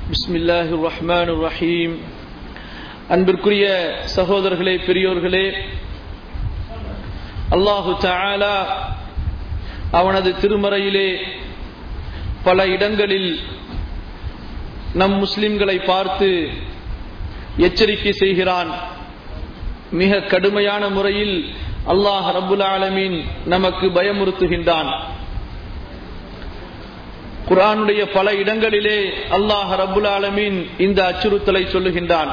بسم الله الرحمن الرحيم அன்பிற்குரிய சகோதரர்களே பெரியோர்களே அல்லாஹு தாலா அவனது திருமறையிலே பல இடங்களில் நம் முஸ்லிம்களை பார்த்து எச்சரிக்கை செய்கிறான் மிக கடுமையான முறையில் அல்லாஹ் ரபுல் ஆலமீன் நமக்கு பயமுறுத்துகின்றான் குரானுடைய பல இடங்களிலே அல்லாஹ் ரபுல் ஆலமீன் இந்த அச்சுறுத்தலை சொல்லுகின்றான்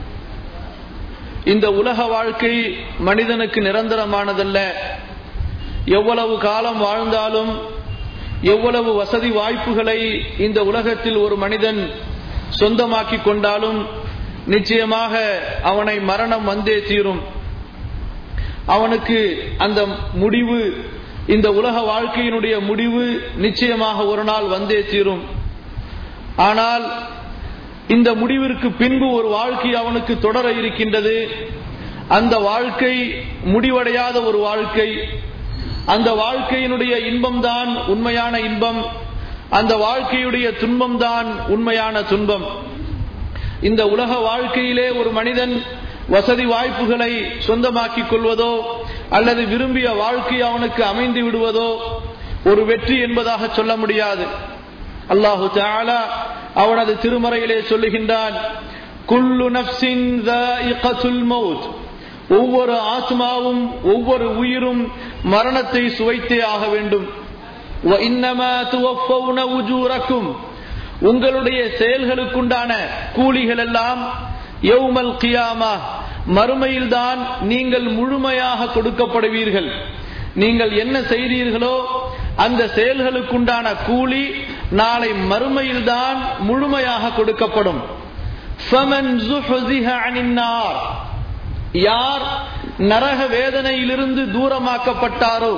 இந்த உலக வாழ்க்கை மனிதனுக்கு நிரந்தரமானதல்ல எவ்வளவு காலம் வாழ்ந்தாலும் எவ்வளவு வசதி வாய்ப்புகளை இந்த உலகத்தில் ஒரு மனிதன் சொந்தமாக்கி கொண்டாலும் நிச்சயமாக அவனை மரணம் வந்தே தீரும் அவனுக்கு அந்த முடிவு இந்த உலக வாழ்க்கையினுடைய முடிவு நிச்சயமாக ஒரு நாள் வந்தே தீரும் ஆனால் இந்த முடிவிற்கு பின்பு ஒரு வாழ்க்கை அவனுக்கு தொடர இருக்கின்றது அந்த வாழ்க்கை முடிவடையாத ஒரு வாழ்க்கை அந்த வாழ்க்கையினுடைய இன்பம்தான் உண்மையான இன்பம் அந்த வாழ்க்கையுடைய துன்பம்தான் உண்மையான துன்பம் இந்த உலக வாழ்க்கையிலே ஒரு மனிதன் வசதி வாய்ப்புகளை சொந்தமாக்கிக் கொள்வதோ அல்லது விரும்பிய வாழ்க்கை அவனுக்கு அமைந்து விடுவதோ ஒரு வெற்றி என்பதாக சொல்ல முடியாது அல்லாஹு தாலா அவனது திருமறையிலே சொல்லுகின்றான் குல்லு நப்சின் மவுத் ஒவ்வொரு ஆத்மாவும் ஒவ்வொரு உயிரும் மரணத்தை சுவைத்தே ஆக வேண்டும் உங்களுடைய செயல்களுக்குண்டான கூலிகள் எல்லாம் யௌமல் கியாமா மறுமையில்தான் நீங்கள் முழுமையாக கொடுக்கப்படுவீர்கள் நீங்கள் என்ன செய்தீர்களோ அந்த செயல்களுக்குண்டான கூலி நாளை மறுமையில்தான் முழுமையாக கொடுக்கப்படும் யார் நரக வேதனையிலிருந்து தூரமாக்கப்பட்டாரோ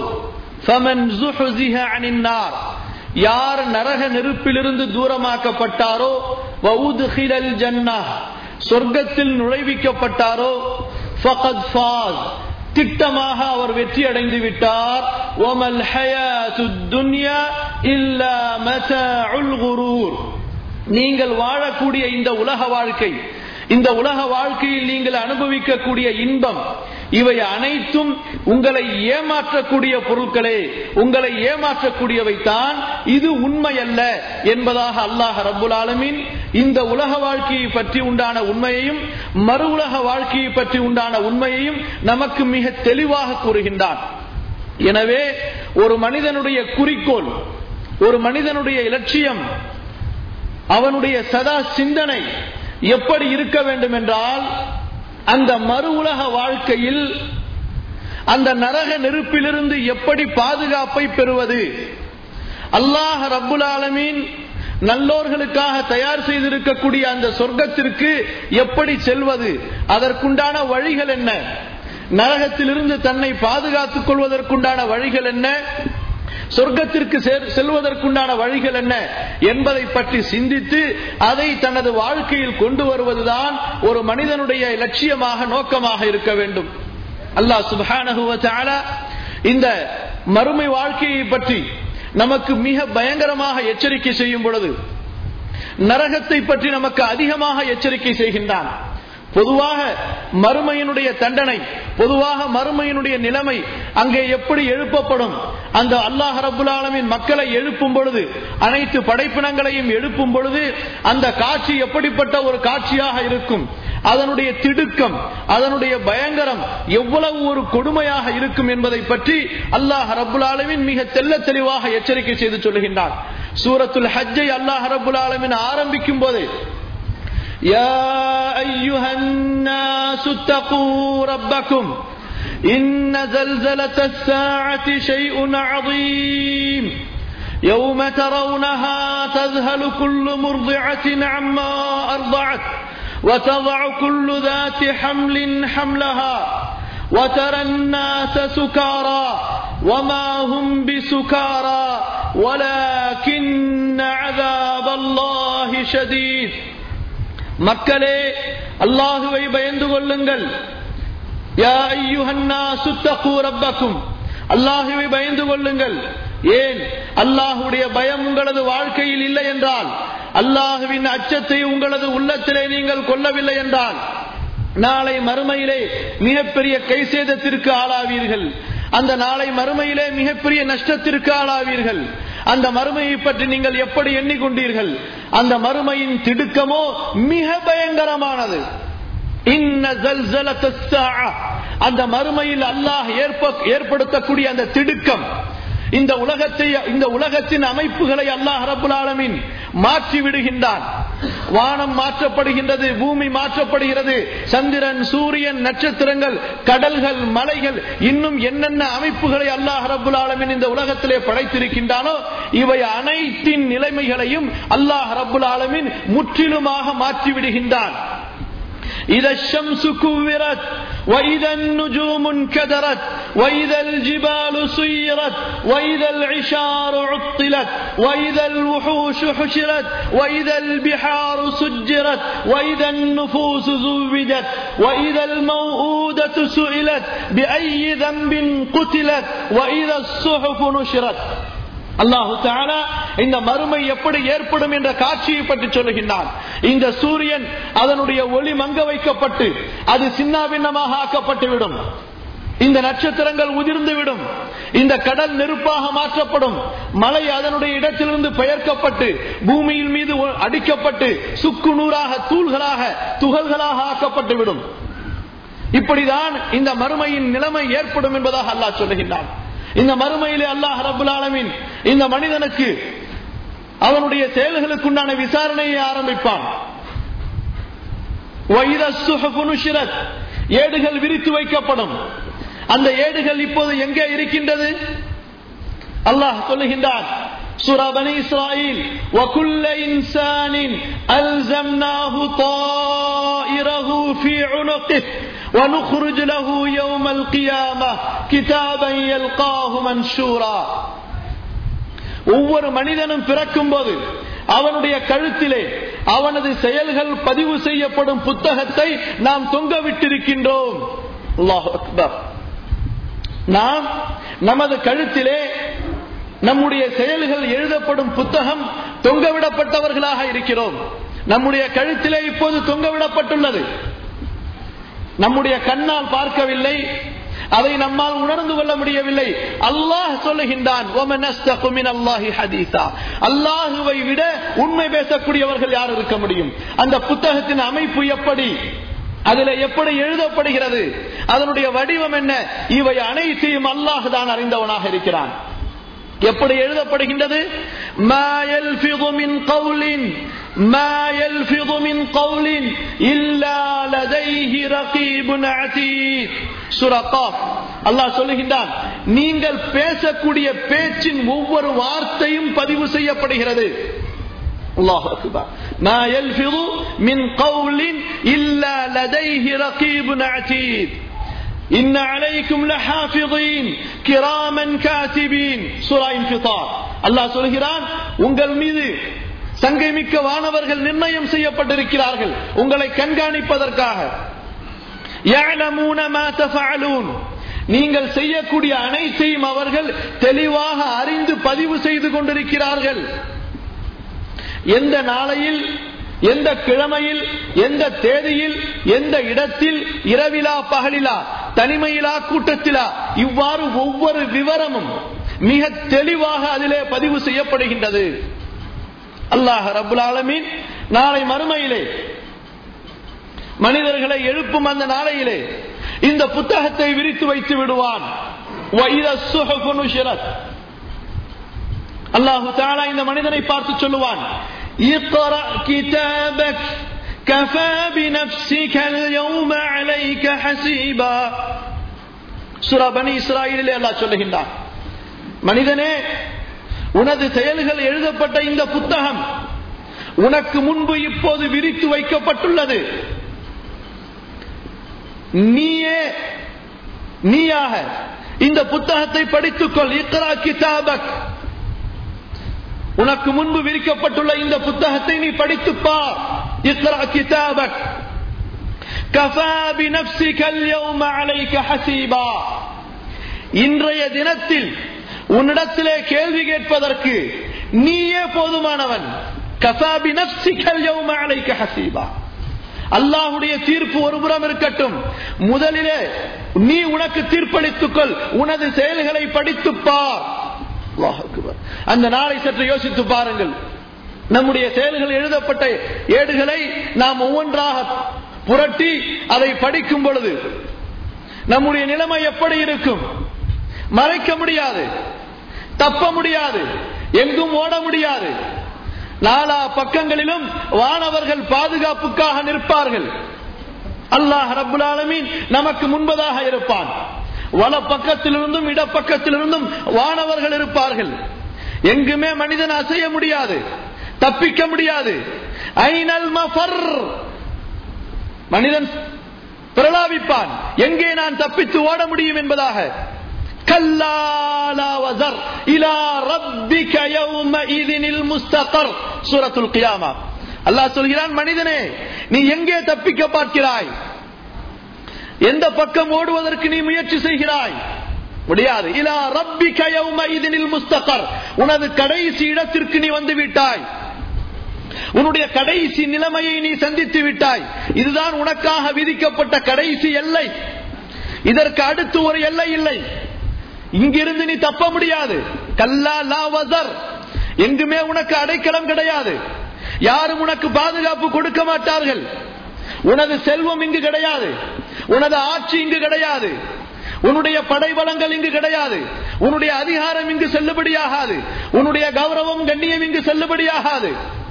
யார் நரக நெருப்பிலிருந்து தூரமாக்கப்பட்டாரோ ஜன்னா சொர்க்கத்தில் நுழைவிக்கப்பட்டாரோ திட்டமாக அவர் வெற்றி அடைந்து விட்டார் ஒமல் துன்யா இல்லா நீங்கள் வாழக்கூடிய இந்த உலக வாழ்க்கை இந்த உலக வாழ்க்கையில் நீங்கள் அனுபவிக்கக்கூடிய இன்பம் இவை அனைத்தும் உங்களை ஏமாற்றக்கூடிய பொருட்களே உங்களை ஏமாற்றக்கூடியவை தான் இது உண்மை அல்ல என்பதாக அல்லாஹ் ரபுல் ஆலமின் இந்த உலக வாழ்க்கையை பற்றி உண்டான உண்மையையும் மறு உலக வாழ்க்கையை பற்றி உண்டான உண்மையையும் நமக்கு மிக தெளிவாக கூறுகின்றான் எனவே ஒரு மனிதனுடைய குறிக்கோள் ஒரு மனிதனுடைய இலட்சியம் அவனுடைய சதா சிந்தனை எப்படி இருக்க வேண்டும் என்றால் அந்த மறு உலக வாழ்க்கையில் அந்த நரக நெருப்பிலிருந்து எப்படி பாதுகாப்பை பெறுவது அல்லாஹ் ரப்புல் ஆலமீன் நல்லோர்களுக்காக தயார் செய்திருக்கக்கூடிய அந்த சொர்க்கத்திற்கு எப்படி செல்வது அதற்குண்டான வழிகள் என்ன நரகத்திலிருந்து தன்னை பாதுகாத்துக் கொள்வதற்குண்டான வழிகள் என்ன சொர்க்கத்திற்கு செல்வதற்குண்டான வழிகள் என்ன என்பதை பற்றி சிந்தித்து அதை தனது வாழ்க்கையில் கொண்டு வருவதுதான் ஒரு மனிதனுடைய லட்சியமாக நோக்கமாக இருக்க வேண்டும் அல்லாஹ் சுபான இந்த மறுமை வாழ்க்கையை பற்றி நமக்கு மிக பயங்கரமாக எச்சரிக்கை செய்யும் பொழுது நரகத்தை பற்றி நமக்கு அதிகமாக எச்சரிக்கை செய்கின்றான் பொதுவாக மறுமையினுடைய தண்டனை பொதுவாக மறுமையினுடைய நிலைமை அங்கே எப்படி எழுப்பப்படும் அந்த அல்லாஹ் ரபுல் ஆலமின் மக்களை எழுப்பும் பொழுது அனைத்து படைப்பினங்களையும் எழுப்பும் பொழுது அந்த காட்சி எப்படிப்பட்ட ஒரு காட்சியாக இருக்கும் அதனுடைய திடுக்கம் அதனுடைய பயங்கரம் எவ்வளவு ஒரு கொடுமையாக இருக்கும் என்பதை பற்றி அல்லாஹ் ரபுல் ஆலமின் மிக தெல்ல தெளிவாக எச்சரிக்கை செய்து சொல்லுகின்றான் சூரத்துல் ஹஜ்ஜை அல்லாஹ் ரபுல் ஆலமின் ஆரம்பிக்கும் போது يا أيها الناس اتقوا ربكم إن زلزلة الساعة شيء عظيم يوم ترونها تذهل كل مرضعة عما أرضعت وتضع كل ذات حمل حملها وترى الناس سكارى وما هم بسكارى ولكن عذاب الله شديد மக்களே அல்லாஹுவை பயந்து கொள்ளுங்கள் யா ஐயுஹன்னா சுத்தகூ ரப்பக்கும் அல்லாஹுவை பயந்து கொள்ளுங்கள் ஏன் அல்லாஹுடைய பயம் உங்களது வாழ்க்கையில் இல்லை என்றால் அல்லாஹுவின் அச்சத்தை உங்களது உள்ளத்திலே நீங்கள் கொள்ளவில்லை என்றால் நாளை மறுமையிலே மிகப்பெரிய கை சேதத்திற்கு ஆளாவீர்கள் அந்த நாளை மறுமையிலே மிகப்பெரிய நஷ்டத்திற்கு ஆளாவீர்கள் அந்த மறுமையை பற்றி நீங்கள் எப்படி எண்ணிக்கொண்டீர்கள் அந்த மறுமையின் திடுக்கமோ மிக பயங்கரமானது அந்த மறுமையில் அல்லாஹ் ஏற்படுத்தக்கூடிய அந்த திடுக்கம் இந்த உலகத்தை இந்த உலகத்தின் அமைப்புகளை அல்லாஹ் ரபுல் ஆலமின் மாற்றி விடுகின்றான் வானம் மாற்றப்படுகின்றது பூமி மாற்றப்படுகிறது சந்திரன் சூரியன் நட்சத்திரங்கள் கடல்கள் மலைகள் இன்னும் என்னென்ன அமைப்புகளை அல்லாஹ் ரபுல் ஆலமின் இந்த உலகத்திலே படைத்திருக்கின்றானோ இவை அனைத்தின் நிலைமைகளையும் அல்லாஹ் ரபுல் ஆலமின் முற்றிலுமாக மாற்றி விடுகின்றான் إذا الشمس كورت وإذا النجوم انكدرت وإذا الجبال سيرت وإذا العشار عطلت وإذا الوحوش حشرت وإذا البحار سجرت وإذا النفوس زوجت وإذا الموءودة سئلت بأي ذنب قتلت وإذا الصحف نشرت அல்லாஹு தாலா இந்த மறுமை எப்படி ஏற்படும் என்ற காட்சியை பற்றி சொல்லுகின்றான் இந்த சூரியன் அதனுடைய ஒளி மங்க வைக்கப்பட்டு அது சின்னாபின்னமாக ஆக்கப்பட்டுவிடும் இந்த நட்சத்திரங்கள் உதிர்ந்துவிடும் இந்த கடல் நெருப்பாக மாற்றப்படும் மலை அதனுடைய இடத்திலிருந்து பெயர்க்கப்பட்டு பூமியின் மீது அடிக்கப்பட்டு சுக்கு நூறாக தூள்களாக துகள்களாக ஆக்கப்பட்டுவிடும் இப்படிதான் இந்த மறுமையின் நிலைமை ஏற்படும் என்பதாக அல்லாஹ் சொல்லுகின்றான் இந்த மறுமையிலே அல்லாஹ் ரபுல் ஆலமின் இந்த மனிதனுக்கு அவனுடைய செயல்களுக்குண்டான விசாரணையை ஆரம்பிப்பான் ஏடுகள் விரித்து வைக்கப்படும் அந்த ஏடுகள் இப்போது எங்கே இருக்கின்றது அல்லாஹ் சொல்லுகின்றான் سورة بني إسرائيل وكل إنسان ألزمناه طائره في عنقه ونخرج له يوم القيامة كتابا يلقاه منشورا ஒவ்வொரு மனிதனும் பிறக்கும் போது அவனுடைய கழுத்திலே அவனது செயல்கள் பதிவு செய்யப்படும் புத்தகத்தை நாம் தொங்க விட்டிருக்கின்றோம் நாம் நமது கழுத்திலே நம்முடைய செயல்கள் எழுதப்படும் புத்தகம் தொங்கவிடப்பட்டவர்களாக இருக்கிறோம் நம்முடைய கழுத்திலே இப்போது தொங்கவிடப்பட்டுள்ளது நம்முடைய கண்ணால் பார்க்கவில்லை அதை நம்மால் உணர்ந்து கொள்ள முடியவில்லை அல்லாஹ் சொல்லுகின்றான் அல்லாஹுவை விட உண்மை பேசக்கூடியவர்கள் யார் இருக்க முடியும் அந்த புத்தகத்தின் அமைப்பு எப்படி அதுல எப்படி எழுதப்படுகிறது அதனுடைய வடிவம் என்ன இவை அனைத்தையும் அல்லாஹ் தான் அறிந்தவனாக இருக்கிறான் எப்படி எழுதப்படுகின்றது அல்லாஹ் சொல்லுகின்றான் நீங்கள் பேசக்கூடிய பேச்சின் ஒவ்வொரு வார்த்தையும் பதிவு செய்யப்படுகிறது الله أكبر ما يلفظ من قول إلا لديه رقيب عتيد إن عليكم لحافظين كراما كاتبين سورة انفطار الله சொல்கிறான் உங்கள் மீது சங்கை மிக்க வானவர்கள் நிர்ணயம் செய்யப்பட்டிருக்கிறார்கள் உங்களை கண்காணிப்பதற்காக நீங்கள் செய்யக்கூடிய அனைத்தையும் அவர்கள் தெளிவாக அறிந்து பதிவு செய்து கொண்டிருக்கிறார்கள் எந்த நாளையில் எந்த கிழமையில் எந்த தேதியில் எந்த இடத்தில் இரவிலா பகலிலா தனிமையிலா கூட்டத்திலா இவ்வாறு ஒவ்வொரு விவரமும் மிக தெளிவாக அதிலே பதிவு செய்யப்படுகின்றது அல்லாஹ் ரபுல் ஆலமீன் நாளை மறுமையிலே மனிதர்களை எழுப்பும் அந்த நாளையிலே இந்த புத்தகத்தை விரித்து வைத்து விடுவான் அல்லாஹு தாலா இந்த மனிதனை பார்த்து சொல்லுவான் اقرأ كتابك كفى بنفسك اليوم عليك حسيبا சுரா பனி இஸ்ராயிலே அல்லாஹ் சொல்லுகின்றான் மனிதனே உனது செயல்கள் எழுதப்பட்ட இந்த புத்தகம் உனக்கு முன்பு இப்போது விரித்து வைக்கப்பட்டுள்ளது நீயே நீயாக இந்த புத்தகத்தை படித்துக்கொள் இக்ரா கிதாபக் உனக்கு முன்பு விரிக்கப்பட்டுள்ள இந்த புத்தகத்தை நீ படித்துப்பா இக்ரா கிதாபக் கஃபா பினப்சிக اليوم عليك حسيبا இன்றைய தினத்தில் உன்னிடத்திலே கேள்வி கேட்பதற்கு நீயே போதுமானவன் கஃபா பினஃப்ஸிகல் யௌம அலைக ஹஸீபா அல்லாஹுடைய தீர்ப்பு ஒருபுறம் இருக்கட்டும் முதலிலே நீ உனக்கு தீர்ப்பளித்துக் கொள் உனது செயல்களை படித்துப் பார் அல்லாஹ் அக்பர். அந்த நாளை சற்று யோசித்து பாருங்கள் நம்முடைய செயல்கள் எழுதப்பட்ட ஏடுகளை நாம் ஒவ்வொன்றாக புரட்டி அதை படிக்கும் பொழுது நம்முடைய நிலைமை எப்படி இருக்கும் மறைக்க முடியாது தப்ப முடியாது எங்கும் ஓட முடியாது நாலா பக்கங்களிலும் வானவர்கள் பாதுகாப்புக்காக நிற்பார்கள் அல்லாஹ் ரபுல் ஆலமீன் நமக்கு முன்பதாக இருப்பான் வல பக்கத்திலிருந்தும் இடப்பக்கத்திலிருந்தும் வானவர்கள் இருப்பார்கள் எங்குமே மனிதன் அசைய முடியாது தப்பிக்க முடியாது ஐனல் மஃபர் மனிதன் பிரலாபிப்பான் எங்கே நான் தப்பித்து ஓட முடியும் என்பதாக كلا لا وزر إلى ربك يومئذ المستقر سورة القيامة அல்லாஹ் சொல்கிறான் மனிதனே நீ எங்கே தப்பிக்க பார்க்கிறாய் எந்த பக்கம் ஓடுவதற்கு நீ முயற்சி செய்கிறாய் முடியாது இலா ரப்பிக யௌமஇதினில் முஸ்தகர் உனது கடைசி இடத்திற்கு நீ வந்து விட்டாய் உன்னுடைய கடைசி நிலைமையை நீ சந்தித்து விட்டாய் இதுதான் உனக்காக விதிக்கப்பட்ட கடைசி எல்லை இதற்கு அடுத்து ஒரு எல்லை இல்லை இங்கிருந்து நீ தப்ப முடியாது கல்லா லா வசர் எங்குமே உனக்கு அடைக்கலம் கிடையாது யாரும் உனக்கு பாதுகாப்பு கொடுக்க மாட்டார்கள் உனது செல்வம் இங்கு கிடையாது உனது ஆட்சி இங்கு கிடையாது உன்னுடைய படைபலங்கள் இங்கு கிடையாது உன்னுடைய அதிகாரம் இங்கு செல்லுபடியாகாது உன்னுடைய கௌரவம் கண்ணியம் இங்கு செல்லுபடியாகாது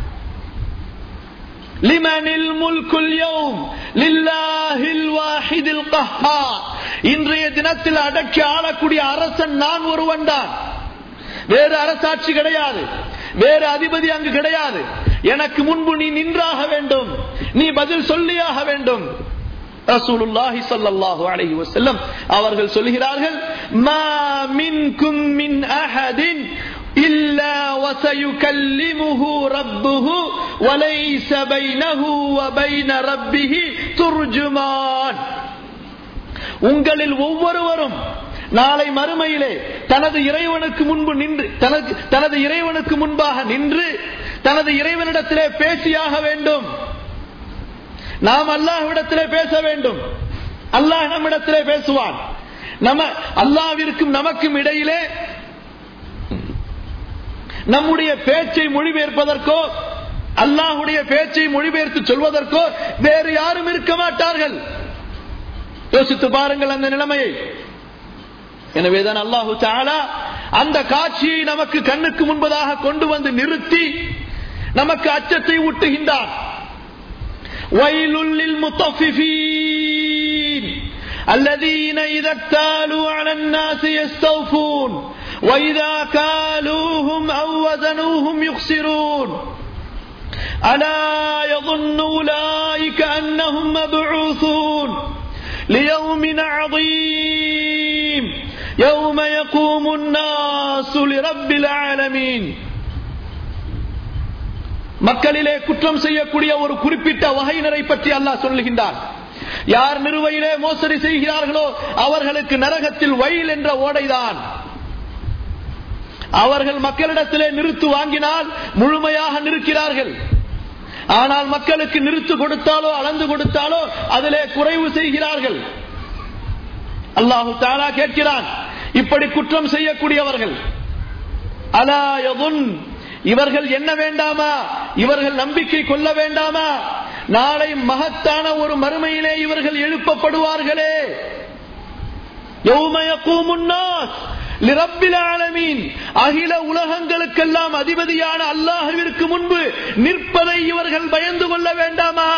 லிமனில் முல்குல் யௌம் லில்லாஹில் வாஹிதில் கஹ்ஹார் இன்றைய தினத்தில் அடக்கி ஆளக்கூடிய அரசன் நான் ஒருவன் தான் வேறு அரசாட்சி கிடையாது வேறு அதிபதி அங்கு கிடையாது எனக்கு முன்பு நீ நின்றாக வேண்டும் நீ பதில் சொல்லியாக வேண்டும் ரசூலுல்லாஹி ஸல்லல்லாஹு அலைஹி வஸல்லம் அவர்கள் சொல்கிறார்கள் மா மின்கும் மின் அஹதின் إلا وسيكلمه ربه وليس بينه وبين ربه ترجمان உங்களில் ஒவ்வொருவரும் நாளை மறுமையிலே தனது இறைவனுக்கு முன்பு நின்று தனது தனது இறைவனுக்கு முன்பாக நின்று தனது இறைவனிடத்திலே பேசியாக வேண்டும் நாம் அல்லாஹ்விடத்திலே பேச வேண்டும் அல்லாஹ் நம்மிடத்திலே பேசுவான் நம்ம அல்லாவிற்கும் நமக்கும் இடையிலே நம்முடைய பேச்சை மொழிபெயர்ப்பதற்கோ அல்லாஹுடைய பேச்சை மொழிபெயர்த்து சொல்வதற்கோ வேறு யாரும் இருக்க மாட்டார்கள் யோசித்து பாருங்கள் அந்த நிலைமையை எனவேதான் அல்லாஹு தாலா அந்த காட்சியை நமக்கு கண்ணுக்கு முன்பதாக கொண்டு வந்து நிறுத்தி நமக்கு அச்சத்தை ஊட்டுகின்றான் வயலுள்ளில் முத்தஃபிஃபீன் الذين إذا اكتالوا على الناس يستوفون وإذا كالوهم أو وزنوهم يخسرون ألا يظن أولئك أنهم مبعوثون ليوم عظيم يوم يقوم الناس لرب العالمين மக்களிலே குற்றம் செய்யக்கூடிய ஒரு குறிப்பிட்ட வகையினரை பற்றி அல்லாஹ் சொல்லுகின்றான் யார் நிறுவையிலே மோசடி செய்கிறார்களோ அவர்களுக்கு நரகத்தில் வயல் என்ற ஓடைதான் அவர்கள் மக்களிடத்திலே நிறுத்து வாங்கினால் முழுமையாக நிற்கிறார்கள் ஆனால் மக்களுக்கு நிறுத்து கொடுத்தாலோ அளந்து கொடுத்தாலோ அதிலே குறைவு செய்கிறார்கள் அல்லாஹு தாலா கேட்கிறான் இப்படி குற்றம் செய்யக்கூடியவர்கள் அலாயதுன் இவர்கள் என்ன வேண்டாமா இவர்கள் நம்பிக்கை கொள்ள வேண்டாமா நாளை மகத்தான ஒரு மறுமையிலே இவர்கள் எழுப்பப்படுவார்களே அகில உலகங்களுக்கெல்லாம் அதிபதியான அல்லாஹுவிற்கு முன்பு நிற்பதை இவர்கள் பயந்து கொள்ள வேண்டாமா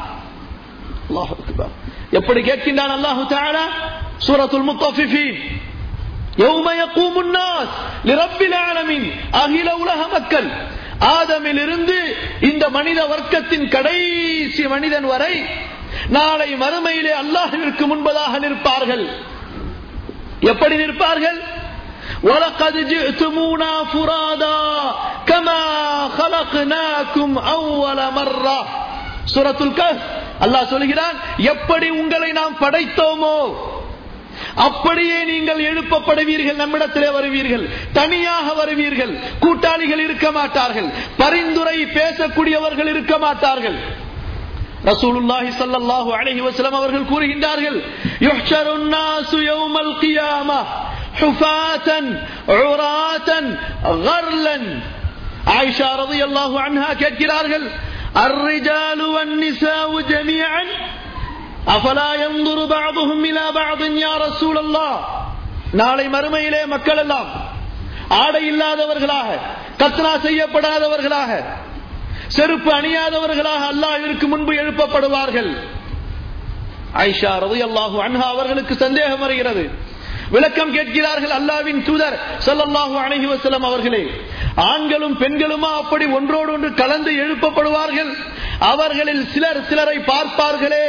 எப்படி கேட்கின்றான் அல்லாஹு தாலா சூரத்துல் முத்தஃபிஃபீன் يوم يقوم الناس لرب العالمين அகில உலக மக்கள் ஆதமிலிருந்து இந்த மனித வர்க்கத்தின் கடைசி மனிதன் வரை நாளை மறுமையிலே அல்லாஹிற்கு முன்பதாக நிற்பார்கள் எப்படி நிற்பார்கள் وَلَقَدْ جِئْتُمُونَا فُرَادًا كَمَا خَلَقْنَاكُمْ أَوَّلَ مَرَّةٍ சூரத்துல் கஹ் அல்லாஹ் சொல்கிறான் எப்படி உங்களை நாம் படைத்தோமோ அப்படியே நீங்கள் எழுப்பப்படுவீர்கள் நம்மிடத்திலே வருவீர்கள் தனியாக வருவீர்கள் கூட்டாளிகள் இருக்க மாட்டார்கள் பரிந்துரை பேசக்கூடியவர்கள் இருக்க மாட்டார்கள் ரசூலுல்லாஹி ஸல்லல்லாஹு அலைஹி வஸல்லம் அவர்கள் கூறுகின்றார்கள் யுஹ்ஷருன் நாசு யௌமல் கியாமah ஹுஃபாத்தன் உராத்தன் கர்லன் ஆயிஷா ரலியல்லாஹு அன்ஹா கேட்கிறார்கள் الرجال والنساء جميعا أفلا ينظر بعضهم إلى بعض يا رسول الله நாளை மறுமையிலே மக்கள் எல்லாம் ஆடை இல்லாதவர்களாக கத்னா செய்யப்படாதவர்களாக செருப்பு அணியாதவர்களாக அல்லாஹிற்கு முன்பு எழுப்பப்படுவார்கள் ஐஷா ரவி அல்லாஹு அன்ஹா அவர்களுக்கு சந்தேகம் வருகிறது விளக்கம் கேட்கிறார்கள் அல்லாவின் தூதர் சல்லல்லாஹு அலைஹி வஸல்லம் அவர்களே ஆண்களும் பெண்களுமா அப்படி ஒன்றோடு ஒன்று கலந்து எழுப்பப்படுவார்கள் அவர்களில் சிலர் சிலரை பார்ப்பார்களே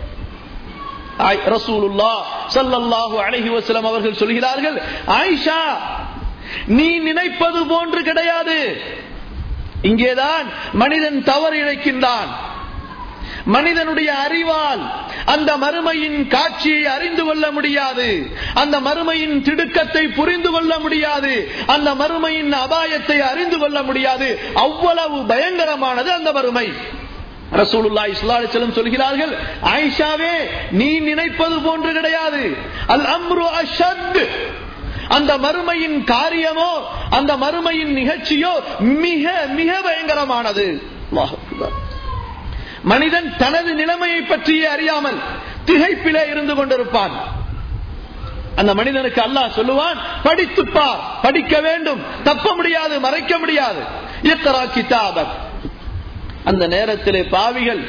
ரசூலுல்லா சல்லல்லாஹு அலைஹி வஸல்லம் அவர்கள் சொல்கிறார்கள் ஆயிஷா நீ நினைப்பது போன்று கிடையாது இங்கேதான் மனிதன் தவறு இழைக்கின்றான் மனிதனுடைய அறிவால் அந்த மறுமையின் காட்சியை அறிந்து கொள்ள முடியாது அந்த மறுமையின் திடுக்கத்தை புரிந்து கொள்ள முடியாது அந்த மறுமையின் அபாயத்தை அறிந்து கொள்ள முடியாது அவ்வளவு பயங்கரமானது அந்த மறுமை ரசூலுல்லா இஸ்லாலிசலம் சொல்கிறார்கள் ஆயிஷாவே நீ நினைப்பது போன்று கிடையாது அல் அம்ரு அஷத் அந்த மறுமையின் காரியமோ அந்த மறுமையின் நிகழ்ச்சியோ மிக மிக பயங்கரமானது மனிதன் தனது நிலைமையை பற்றியே அறியாமல் திகைப்பிலே இருந்து கொண்டிருப்பான் அந்த மனிதனுக்கு அல்லாஹ் சொல்லுவான் படித்துப்பார் படிக்க வேண்டும் தப்ப முடியாது மறைக்க முடியாது இத்தரா கிதாபத் அந்த நேரத்திலே பாவிகள்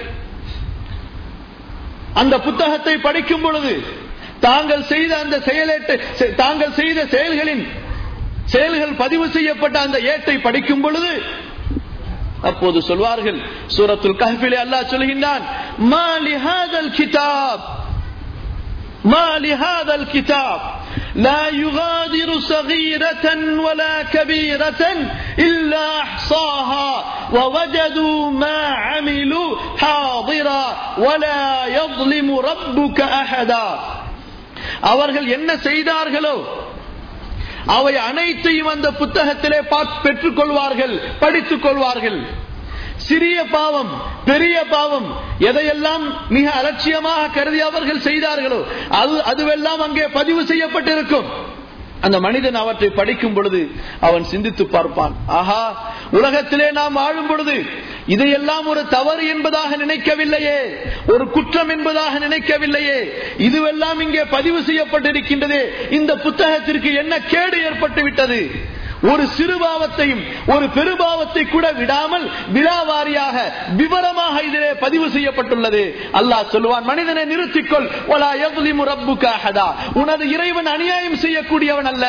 அந்த புத்தகத்தை படிக்கும் பொழுது தாங்கள் செய்த அந்த செயலேட்டு தாங்கள் செய்த செயல்களின் செயல்கள் பதிவு செய்யப்பட்ட அந்த ஏட்டை படிக்கும் பொழுது அப்போது சொல்வார்கள் சூரத்துல் கஹ்பிலே அல்லாஹ் சொல்கின்றான் மா லிஹாதல் கிதாப் ما لهذا الكتاب لا يغادر صغيرة ولا كبيرة إلا أحصاها ووجدوا ما عملوا حاضرا ولا يظلم ربك أحدا அவர்கள் என்ன செய்தார்களோ அவை அனைத்தையும் அந்த புத்தகத்திலே பெற்றுக் கொள்வார்கள் படித்துக் கொள்வார்கள் சிறிய பாவம் பெரிய பாவம் எதையெல்லாம் மிக அலட்சியமாக கருதி அவர்கள் செய்தார்களோ அது அதுவெல்லாம் அங்கே பதிவு செய்யப்பட்டிருக்கும் அந்த மனிதன் அவற்றை படிக்கும் பொழுது அவன் சிந்தித்து பார்ப்பான் ஆஹா உலகத்திலே நாம் வாழும் பொழுது இதையெல்லாம் ஒரு தவறு என்பதாக நினைக்கவில்லையே ஒரு குற்றம் என்பதாக நினைக்கவில்லையே இதுவெல்லாம் இங்கே பதிவு செய்யப்பட்டிருக்கின்றதே இந்த புத்தகத்திற்கு என்ன கேடு ஏற்பட்டு விட்டது ஒரு சிறுபாவத்தையும் ஒரு பெருபாவத்தை கூட விடாமல் விழாவாரியாக விவரமாக இதிலே பதிவு செய்யப்பட்டுள்ளது அல்லாஹ் சொல்லுவான் மனிதனை நிறுத்திக்கொள் ஒலா எவ்லிமு ரப்புக்காகதா உனது இறைவன் அநியாயம் செய்யக்கூடியவன் அல்ல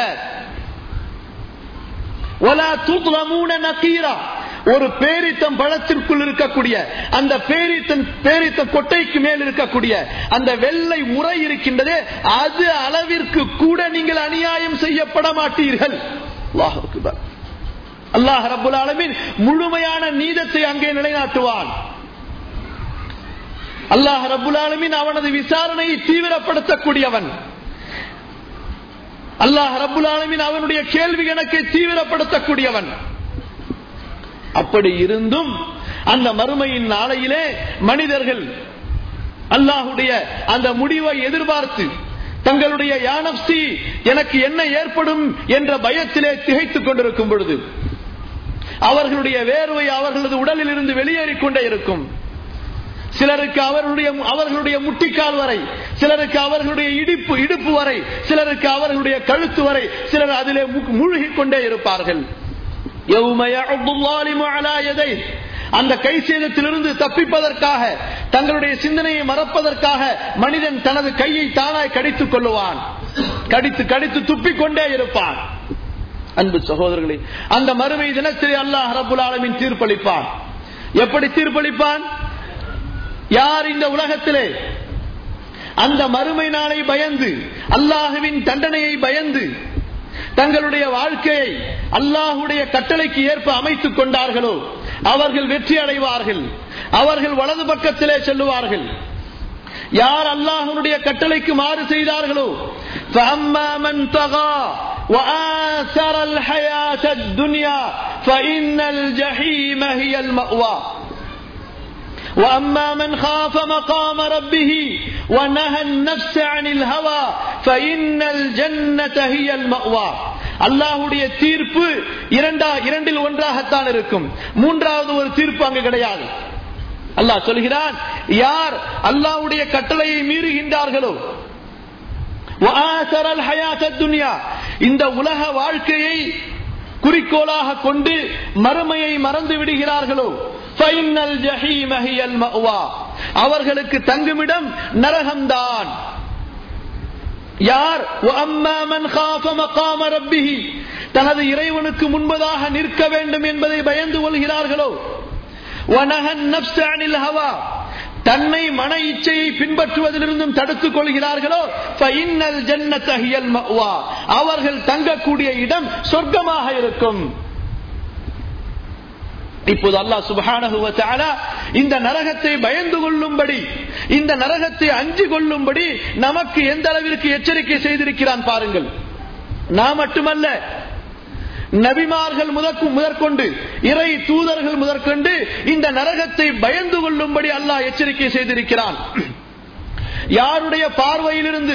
ஒலா தூத்லமூன நக்கீரா ஒரு பேரித்தம் பழத்திற்குள் இருக்கக்கூடிய அந்த பேரித்தன் பேரித்த கொட்டைக்கு மேல் இருக்கக்கூடிய அந்த வெள்ளை உரை இருக்கின்றதே அது அளவிற்கு கூட நீங்கள் அநியாயம் செய்யப்பட மாட்டீர்கள் அல்லாஹ் ரபுல் ஆலமின் முழுமையான நீதத்தை அங்கே நிலைநாட்டுவான் அல்லாஹ் ரபுல் ஆலமின் அவனது விசாரணையை தீவிரப்படுத்தக்கூடியவன் அல்லாஹ் ரபுல் ஆலமின் அவனுடைய கேள்வி கணக்கை தீவிரப்படுத்தக்கூடியவன் அப்படி இருந்தும் அந்த மறுமையின் நாளையிலே மனிதர்கள் அல்லாஹுடைய அந்த முடிவை எதிர்பார்த்து தங்களுடைய யானப்சி எனக்கு என்ன ஏற்படும் என்ற பயத்திலே திகைத்துக் கொண்டிருக்கும் பொழுது அவர்களுடைய வேர்வை அவர்களது உடலில் இருந்து வெளியேறிக் கொண்டே இருக்கும் சிலருக்கு அவர்களுடைய அவர்களுடைய முட்டிக்கால் வரை சிலருக்கு அவர்களுடைய இடுப்பு இடுப்பு வரை சிலருக்கு அவர்களுடைய கழுத்து வரை சிலர் அதிலே மூழ்கிக் கொண்டே இருப்பார்கள் அந்த கை சேதத்திலிருந்து தப்பிப்பதற்காக தங்களுடைய சிந்தனையை மறப்பதற்காக மனிதன் தனது கையை தானாய் கடித்துக் கொள்ளுவான் கடித்து கடித்து துப்பிக் கொண்டே இருப்பான் அன்பு சகோதரர்களே அந்த மறுமை தினத்திலே அல்லாஹ் ரபுல் ஆலமின் தீர்ப்பளிப்பான் எப்படி தீர்ப்பளிப்பான் யார் இந்த உலகத்திலே அந்த மறுமை நாளை பயந்து அல்லாஹுவின் தண்டனையை பயந்து தங்களுடைய வாழ்க்கையை அல்லாஹுடைய கட்டளைக்கு ஏற்ப அமைத்துக் கொண்டார்களோ அவர்கள் வெற்றி அடைவார்கள் அவர்கள் வலது பக்கத்திலே செல்லுவார்கள் யார் அல்லாஹனுடைய கட்டளைக்கு மாறு செய்தார்களோ فأما من طغى وآثر الحياة الدنيا فإن الجحيم هي المأوى وأما من خاف مقام ربه ونهى النفس عن الهوى فإن الجنة هي المأوى அல்லாஹுடைய தீர்ப்பு இரண்டா இரண்டில் ஒன்றாகத்தான் இருக்கும் மூன்றாவது ஒரு தீர்ப்பு அங்கு கிடையாது அல்லாஹ் சொல்கிறான் யார் அல்லாஹ்வுடைய கட்டளையை மீறுகின்றார்களோ இந்த உலக வாழ்க்கையை குறிக்கோளாக கொண்டு மறுமையை மறந்து விடுகிறார்களோ அவர்களுக்கு தங்குமிடம் நரகம்தான் யார் தனது இறைவனுக்கு முன்பதாக நிற்க வேண்டும் என்பதை பயந்து கொள்கிறார்களோ தன்னை மன இச்சையை பின்பற்றுவதிலிருந்தும் தடுத்துக் கொள்கிறார்களோ அவர்கள் தங்கக்கூடிய இடம் சொர்க்கமாக இருக்கும் இப்போது அல்லாஹ் சுபஹானஹுவ இந்த நரகத்தை பயந்து கொள்ளும்படி இந்த நரகத்தை அஞ்சு கொள்ளும்படி நமக்கு எந்த அளவிற்கு எச்சரிக்கை செய்திருக்கிறான் பாருங்கள் நான் மட்டுமல்ல நபிமார்கள் முதற்கு முதற்கொண்டு இறை தூதர்கள் முதற்கொண்டு இந்த நரகத்தை பயந்து கொள்ளும்படி அல்லாஹ் எச்சரிக்கை செய்திருக்கிறான் யாருடைய பார்வையிலிருந்து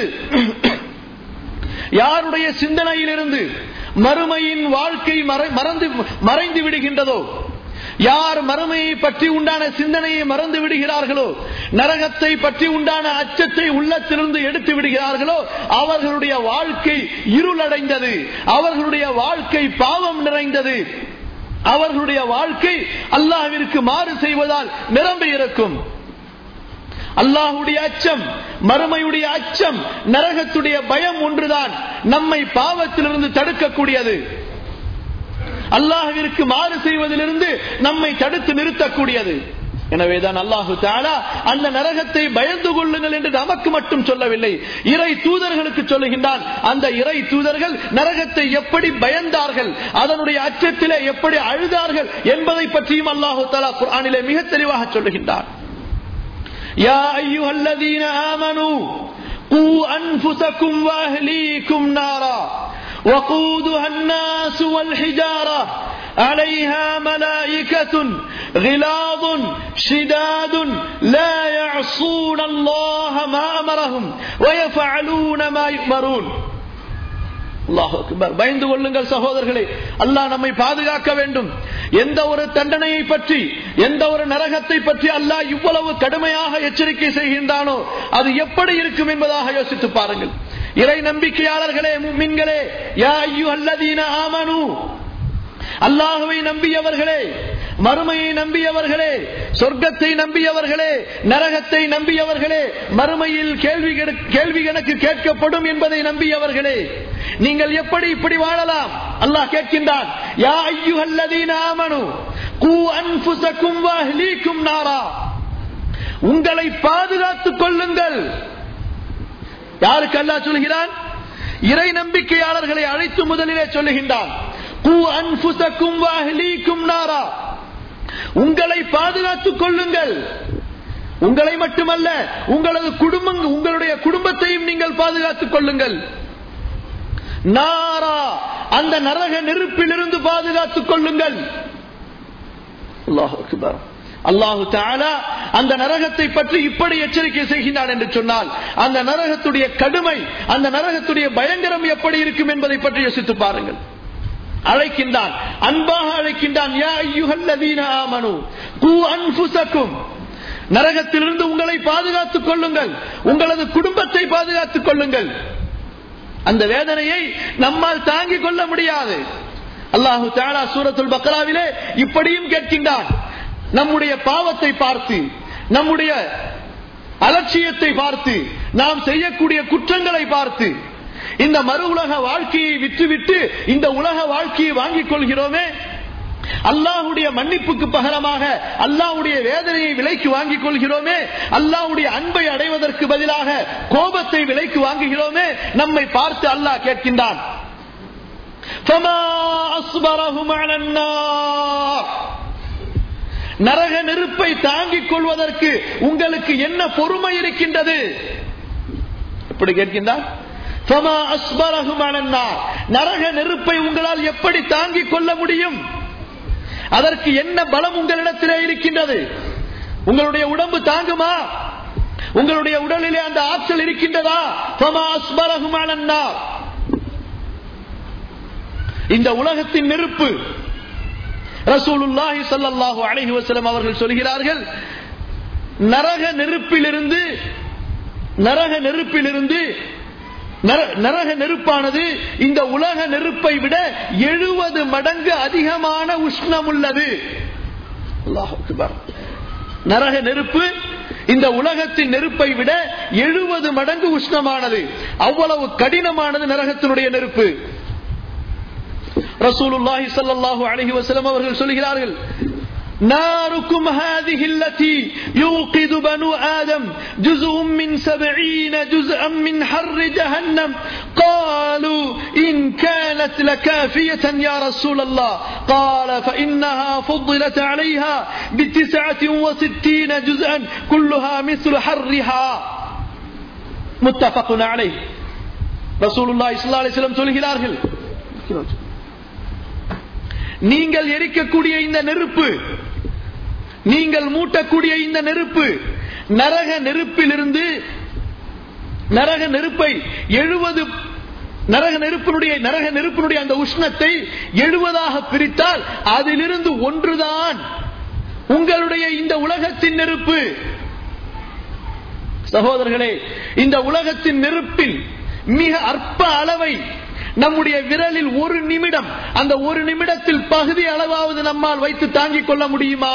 யாருடைய சிந்தனையிலிருந்து மறுமையின் வாழ்க்கை மறந்து மறைந்து விடுகின்றதோ யார் மறுமையை பற்றி உண்டான சிந்தனையை மறந்து விடுகிறார்களோ நரகத்தை பற்றி உண்டான அச்சத்தை உள்ளத்திலிருந்து எடுத்து விடுகிறார்களோ அவர்களுடைய வாழ்க்கை இருளடைந்தது அவர்களுடைய வாழ்க்கை பாவம் நிறைந்தது அவர்களுடைய வாழ்க்கை அல்லாஹிற்கு மாறு செய்வதால் நிரம்பி இருக்கும் அல்லாஹுடைய அச்சம் மறுமையுடைய அச்சம் நரகத்துடைய பயம் ஒன்றுதான் நம்மை பாவத்திலிருந்து தடுக்கக்கூடியது அல்லாஹுவிற்கு மாறு செய்வதிலிருந்து நம்மை தடுத்து நிறுத்தக்கூடியது எனவேதான் அல்லாஹு தாலா அந்த நரகத்தை பயந்து கொள்ளுங்கள் என்று நமக்கு மட்டும் சொல்லவில்லை இறை தூதர்களுக்கு சொல்லுகின்றான் அந்த இறை தூதர்கள் நரகத்தை எப்படி பயந்தார்கள் அதனுடைய அச்சத்திலே எப்படி அழுதார்கள் என்பதை பற்றியும் அல்லாஹு தாலா குரானிலே மிக தெளிவாக சொல்லுகின்றான் يا أيها الذين آمنوا قوا أنفسكم وأهليكم نارا وقودها الناس والحجارة عليها ملائكة غلاظ شداد لا يعصون الله ما أمرهم ويفعلون ما يؤمرون பயந்து கொள்ளுங்கள் சகோதரர்களே அல்லாஹ் நம்மை பாதுகாக்க வேண்டும் எந்த ஒரு தண்டனையை பற்றி எந்த ஒரு நரகத்தை பற்றி அல்லாஹ் இவ்வளவு கடுமையாக எச்சரிக்கை செய்கின்றானோ அது எப்படி இருக்கும் என்பதாக யோசித்து பாருங்கள் இறை நம்பிக்கையாளர்களே மின்களே யா ஐயோ அல்லதீன ஆமனு அல்லாஹுவை நம்பியவர்களே மறுமையை நம்பியவர்களே சொர்க்கத்தை நம்பியவர்களே நரகத்தை நம்பியவர்களே மறுமையில் கேள்வி கேள்வி எனக்கு கேட்கப்படும் என்பதை நம்பியவர்களே நீங்கள் எப்படி இப்படி வாழலாம் அல்லாஹ் கேட்கின்றான் யா ஐயோ அல்லதீன ஆமனு கூ அன்புசக்கும் வாஹ்லீக்கும் நாரா உங்களை பாதுகாத்துக் கொள்ளுங்கள் யாருக்கு அல்லா சொல்கிறான் இறை நம்பிக்கையாளர்களை அழைத்து முதலிலே சொல்லுகின்றான் உங்களை பாதுகாத்துக் கொள்ளுங்கள் உங்களை மட்டுமல்ல உங்களது குடும்பம் உங்களுடைய குடும்பத்தையும் நீங்கள் பாதுகாத்துக் கொள்ளுங்கள் நாரா அந்த நரக நெருப்பிலிருந்து பாதுகாத்துக் கொள்ளுங்கள் அல்லாஹ் அல்லாஹு தாலா அந்த நரகத்தை பற்றி இப்படி எச்சரிக்கை செய்கின்றான் என்று சொன்னால் அந்த நரகத்துடைய கடுமை அந்த நரகத்துடைய பயங்கரம் எப்படி இருக்கும் என்பதை பற்றி யோசித்து பாருங்கள் அழைக்கின்றான் அன்பாக அழைக்கின்றான் யா ஐயுஹல்லதீன ஆமனு கூ அன்ஃபுசக்கும் நரகத்திலிருந்து உங்களை பாதுகாத்துக் கொள்ளுங்கள் உங்களது குடும்பத்தை பாதுகாத்துக் கொள்ளுங்கள் அந்த வேதனையை நம்மால் தாங்கிக் கொள்ள முடியாது அல்லாஹு தாலா சூரத்துல் பக்ராவிலே இப்படியும் கேட்கின்றான் நம்முடைய பாவத்தை பார்த்து நம்முடைய அலட்சியத்தை பார்த்து நாம் செய்யக்கூடிய குற்றங்களை பார்த்து இந்த மறு உலக வாழ்க்கையை விற்றுவிட்டு இந்த உலக வாழ்க்கையை வாங்கிக் கொள்கிறோமே அல்லாஹுடைய மன்னிப்புக்கு பகரமாக அல்லாஹுடைய வேதனையை விலைக்கு வாங்கிக் கொள்கிறோமே அல்லாஹுடைய அன்பை அடைவதற்கு பதிலாக கோபத்தை விலைக்கு வாங்குகிறோமே நம்மை பார்த்து அல்லாஹ் கேட்கின்றான் நரக நெருப்பை தாங்கிக் கொள்வதற்கு உங்களுக்கு என்ன பொறுமை இருக்கின்றது இப்படி கேட்கின்றார் ஃபமா அஸ்பரஹும் அலன்னார். நரக நெருப்பை உங்களால் எப்படி தாங்கிக் கொள்ள முடியும் அதற்கு என்ன பலம் உங்களிடத்திலே இருக்கின்றது உங்களுடைய உடம்பு தாங்குமா உங்களுடைய உடலிலே அந்த ஆற்றல் இருக்கின்றதா ஃபமா அஸ்பரஹும் அலன்னார். இந்த உலகத்தின் நெருப்பு ரசூலுல்லாஹி ஸல்லல்லாஹு அலைஹி வஸல்லம் அவர்கள் சொல்கிறார்கள் நரக நெருப்பிலிருந்து நரக நெருப்பிலிருந்து நர- நரக நெருப்பானது இந்த உலக நெருப்பை விட எழுபது மடங்கு அதிகமான உஷ்ணம் உள்ளது அல்லாஹ் அக்பர். நரக நெருப்பு இந்த உலகத்தின் நெருப்பை விட எழுபது மடங்கு உஷ்ணமானது அவ்வளவு கடினமானது நரகத்தினுடைய நெருப்பு ரசூலுல்லாஹி ஸல்லல்லாஹு அலைஹி வஸல்லம் அவர்கள் சொல்கிறார்கள் ناركم هذه التي يوقد بنو آدم جزء من سبعين جزءا من حر جهنم قالوا إن كانت لكافية يا رسول الله قال فإنها فضلت عليها بتسعة وستين جزءا كلها مثل حرها متفق عليه رسول الله صلى الله عليه وسلم சொல்கிறார்கள் நீங்கள் எரிக்கக்கூடிய இந்த நெருப்பு நீங்கள் மூட்டக்கூடிய இந்த நெருப்பு நரக நெருப்பிலிருந்து நரக நெருப்பை எழுபது நரக நெருப்பினுடைய நரக நெருப்பினுடைய அந்த உஷ்ணத்தை எழுபதாக பிரித்தால் அதிலிருந்து ஒன்றுதான் உங்களுடைய இந்த உலகத்தின் நெருப்பு சகோதரர்களே இந்த உலகத்தின் நெருப்பில் மிக அற்ப அளவை நம்முடைய விரலில் ஒரு நிமிடம் அந்த ஒரு நிமிடத்தில் பகுதி அளவாவது நம்மால் வைத்து தாங்கிக் கொள்ள முடியுமா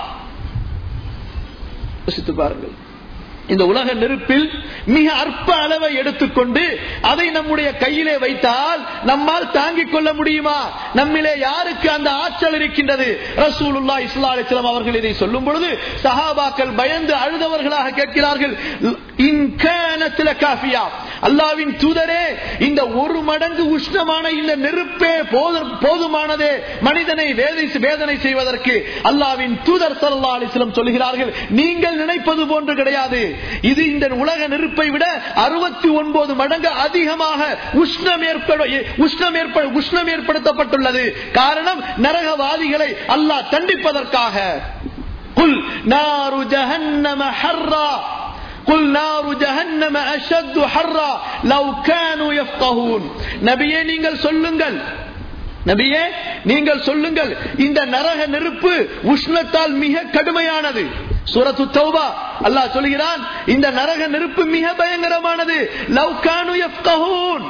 யோசித்து பாருங்கள் இந்த உலக நெருப்பில் மிக அற்ப அளவை எடுத்துக்கொண்டு அதை நம்முடைய கையிலே வைத்தால் நம்மால் தாங்கிக் கொள்ள முடியுமா நம்மிலே யாருக்கு அந்த ஆற்றல் இருக்கின்றது ரசூலுல்லா இஸ்லா அலிஸ்லாம் அவர்கள் இதை சொல்லும் பொழுது சஹாபாக்கள் பயந்து அழுதவர்களாக கேட்கிறார்கள் இன் கானத் லகாஃபியா. அல்லாவின் தூதரே இந்த ஒரு மடங்கு உஷ்ணமான இந்த நெருப்பே போது- போதுமானதே மனிதனை வேதை வேதனை செய்வதற்கு அல்லாவின் தூதர் சல்லா அலிஸ்லம் சொல்கிறார்கள் நீங்கள் நினைப்பது போன்று கிடையாது இது இந்த உலக நெருப்பை விட அறுபத்தி ஒன்பது மடங்கு அதிகமாக உஷ்ணம் ஏற்பட உஷ்ணம் ஏற்ப உஷ்ணம் ஏற்படுத்தப்பட்டுள்ளது காரணம் நரகவாதிகளை அல்லாஹ் தண்டிப்பதற்காக குல் நாரு ஜஹன்னம ஹர்ரா قل نار جهنم أشد حرا لو كانوا يفقهون நபியே நீங்கள் சொல்லுங்கள் நபியே நீங்கள் சொல்லுங்கள் இந்த நரக நெருப்பு உஷ்ணத்தால் மிக கடுமையானது சூரத்து தௌபா அல்லாஹ் சொல்கிறான் இந்த நரக நெருப்பு மிக பயங்கரமானது லவ் கானு யஃப்கஹூன்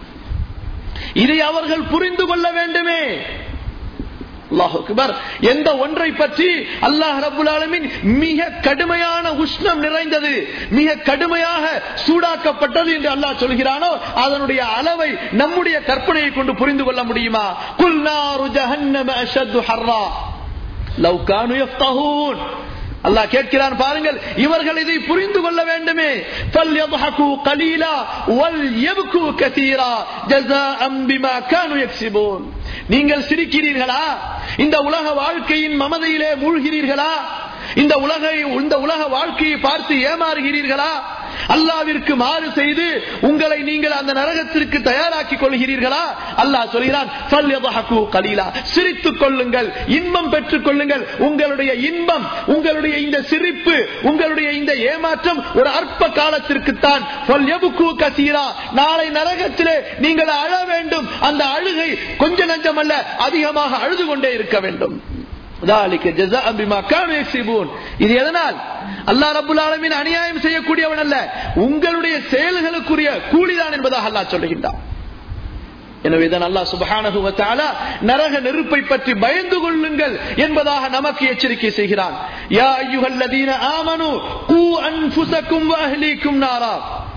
இதை அவர்கள் புரிந்து கொள்ள வேண்டுமே அல்லாஹ் அக்பர். எந்த ஒன்றை பற்றி அல்லாஹ் ரபுல் ஆலமீன் மிக கடுமையான உஷ்ணம் நிறைந்தது மிக கடுமையாக சூடாக்கப்பட்டது என்று அல்லாஹ் சொல்கிறானோ அதனுடைய அளவை நம்முடைய கற்பனையை கொண்டு புரிந்து கொள்ள முடியுமா குல் நாரு ஜஹன்னம அஷத்து ஹர்ரா லவ் கானு யஃப்தஹூன் அல்லாஹ் கேட்கிறான் பாருங்கள் இவர்கள் இதை புரிந்து கொள்ள வேண்டுமே فَلْيَضْحَكُوا قَلِيلًا وَلْيَبْكُوا كَثِيرًا جَزَاءً بِمَا كَانُوا يَكْسِبُونَ நீங்கள் சிரிக்கிறீர்களா இந்த உலக வாழ்க்கையின் மமதையிலே மூழ்கிறீர்களா இந்த உலக இந்த உலக வாழ்க்கையை பார்த்து ஏமாறுகிறீர்களா அல்லாவிற்கு மாறு செய்து உங்களை நீங்கள் அந்த நரகத்திற்கு தயாராக்கிக் கொள்கிறீர்களா அல்லாஹ் சொல்கிறான் "ஃபல்யضحكوا قليلا." சிரித்துக் கொள்ளுங்கள் இன்பம் பெற்றுக் கொள்ளுங்கள் உங்களுடைய இன்பம் உங்களுடைய இந்த சிரிப்பு உங்களுடைய இந்த ஏமாற்றம் ஒரு அற்ப காலத்திற்குத்தான் "ஃபல்யபுக்கு கசீரா." நாளை நரகத்திலே நீங்கள் அழ வேண்டும் அந்த அழுகை கொஞ்ச நஞ்சமல்ல அதிகமாக அழுது கொண்டே இருக்க வேண்டும் ذلك جزاء بما كانوا يكسبون. இது எதனால் அல்லாஹ் ரபுல் ஆலமீன் அநியாயம் செய்யக்கூடியவன் அல்ல உங்களுடைய செயல்களுக்குரிய கூலிதான் என்பதாக அல்லாஹ் சொல்லுகின்றான் எனவே தான் அல்லாஹ் சுப்ஹானஹு வ தஆலா நரக நெருப்பை பற்றி பயந்து கொள்ளுங்கள் என்பதாக நமக்கு எச்சரிக்கை செய்கிறான் யா அய்யுஹல்லதீன ஆமனு கூ அன்ஃபுஸக்கும் வ அஹ்லீக்கும் நாரா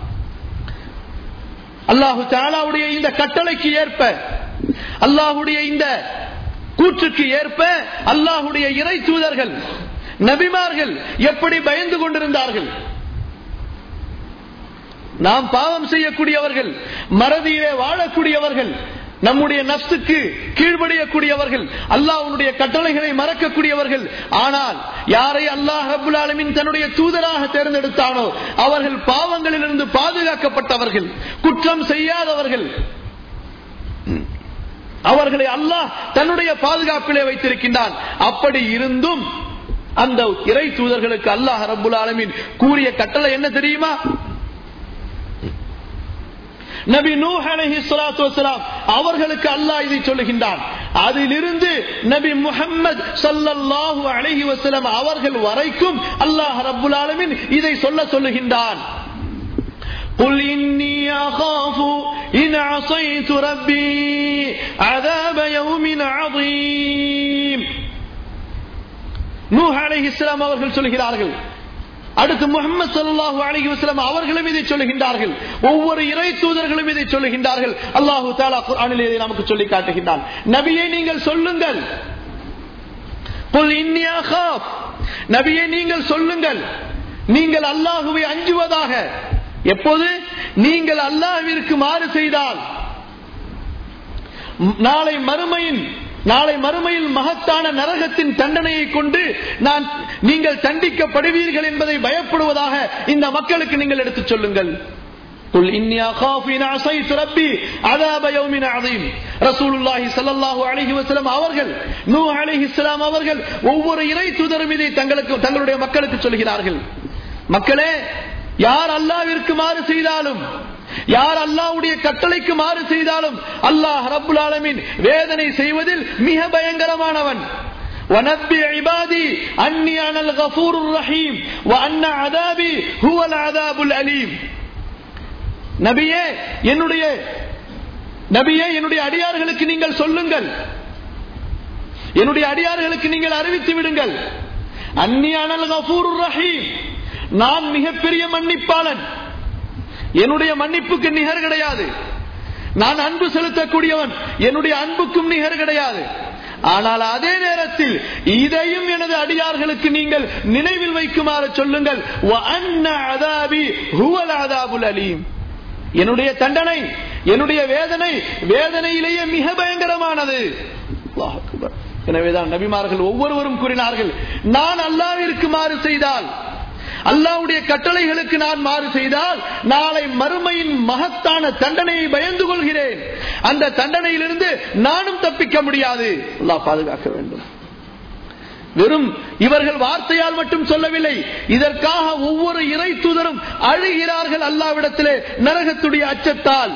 அல்லாஹு தாலாவுடைய இந்த கட்டளைக்கு ஏற்ப அல்லாஹுடைய இந்த கூற்றுக்கு ஏற்ப அல்லாஹுடைய இறை தூதர்கள் நபிமார்கள் எப்படி பயந்து கொண்டிருந்தார்கள் நாம் பாவம் செய்யக்கூடியவர்கள் மறதியிலே வாழக்கூடியவர்கள் நம்முடைய நப்சுக்கு கீழ்படியக்கூடியவர்கள் அல்லாஹ்வுடைய கட்டளைகளை மறக்கக்கூடியவர்கள் ஆனால் யாரை அல்லாஹ் ரபுல் ஆலமின் தன்னுடைய தூதராக தேர்ந்தெடுத்தானோ அவர்கள் பாவங்களிலிருந்து பாதுகாக்கப்பட்டவர்கள் குற்றம் செய்யாதவர்கள் அவர்களை அல்லாஹ் தன்னுடைய பாதுகாப்பிலே வைத்திருக்கின்றான் அப்படி இருந்தும் அந்த இறை தூதர்களுக்கு அல்லாஹ் ரபுல் ஆலமின் கூறிய கட்டளை என்ன தெரியுமா நபி நூஹ் அலைஹி ஸலாத்து வஸலாம் அவர்களுக்கு அல்லாஹ் இதை சொல்லுகின்றான் அதிலிருந்து நபி முஹம்மது ஸல்லல்லாஹு அலைஹி வஸல்லம் அவர்கள் வரைக்கும் அல்லாஹ் ரப்பல் ஆலமீன் இதை சொல்ல சொல்லுகின்றான் قل إني أخاف إن عصيت ربي عذاب يوم عظيم நூஹ் அலைஹிஸ்ஸலாம் அவர்கள் சொல்கிறார்கள் அடுத்து முகமது சல்லாஹூ அலஹி வஸ்லாம் அவர்களும் இதை சொல்லுகின்றார்கள் ஒவ்வொரு இறை தூதர்களும் இதை சொல்லுகின்றார்கள் அல்லாஹு தாலா குர்ஆனில் இதை நமக்கு சொல்லி காட்டுகின்றான் நபியை நீங்கள் சொல்லுங்கள் நபியை நீங்கள் சொல்லுங்கள் நீங்கள் அல்லாஹுவை அஞ்சுவதாக எப்போது நீங்கள் அல்லாஹுவிற்கு மாறு செய்தால் நாளை மறுமையின் நாளை மறுமையில் மகத்தான நரகத்தின் தண்டனையை கொண்டு நான் நீங்கள் தண்டிக்கப்படுவீர்கள் என்பதை பயப்படுவதாக இந்த மக்களுக்கு நீங்கள் எடுத்துச் சொல்லுங்கள் قل إني أخاف إن عصيت ربي عذاب يوم عظيم رسول الله صلى الله عليه وسلم அவர்கள் நூ அலைஹி ஸலாம் அவர்கள் ஒவ்வொரு இறை தூதரும் இதை தங்களுக்கு தங்களுடைய மக்களுக்கு சொல்கிறார்கள் மக்களே யார் அல்லாவிற்கு மாறு செய்தாலும் யார் அல்லாவுடைய கட்டளைக்கு மாறு செய்தாலும் அல்லாஹ் ரபுல் ஆலமின் வேதனை செய்வதில் மிக பயங்கரமானவன் ونبي عبادي أني أنا الغفور الرحيم وأن عذابي هو العذاب الأليم நபியே என்னுடைய நபியே என்னுடைய அடியார்களுக்கு நீங்கள் சொல்லுங்கள் என்னுடைய அடியார்களுக்கு நீங்கள் அறிவித்து விடுங்கள் அன்னி அனல் கபூர் ரஹீம் நான் மிகப்பெரிய மன்னிப்பாளன் என்னுடைய மன்னிப்புக்கு நிகர் கிடையாது நான் அன்பு செலுத்தக்கூடியவன் என்னுடைய அன்புக்கும் நிகர் கிடையாது ஆனால் அதே நேரத்தில் இதையும் எனது அடியார்களுக்கு நீங்கள் நினைவில் வைக்குமாறு சொல்லுங்கள் என்னுடைய தண்டனை என்னுடைய வேதனை வேதனையிலேயே மிக பயங்கரமானது எனவேதான் நபிமார்கள் ஒவ்வொருவரும் கூறினார்கள் நான் அல்லாவிற்கு மாறு செய்தால் அல்லாவுடைய கட்டளைகளுக்கு நான் மாறு செய்தால் நாளை மறுமையின் மகத்தான தண்டனையை பயந்து கொள்கிறேன் அந்த தண்டனையிலிருந்து நானும் தப்பிக்க முடியாது அல்லாஹ் பாதுகாக்க வேண்டும் வெறும் இவர்கள் வார்த்தையால் மட்டும் சொல்லவில்லை இதற்காக ஒவ்வொரு இறை தூதரும் அழுகிறார்கள் அல்லாவிடத்திலே நரகத்துடைய அச்சத்தால்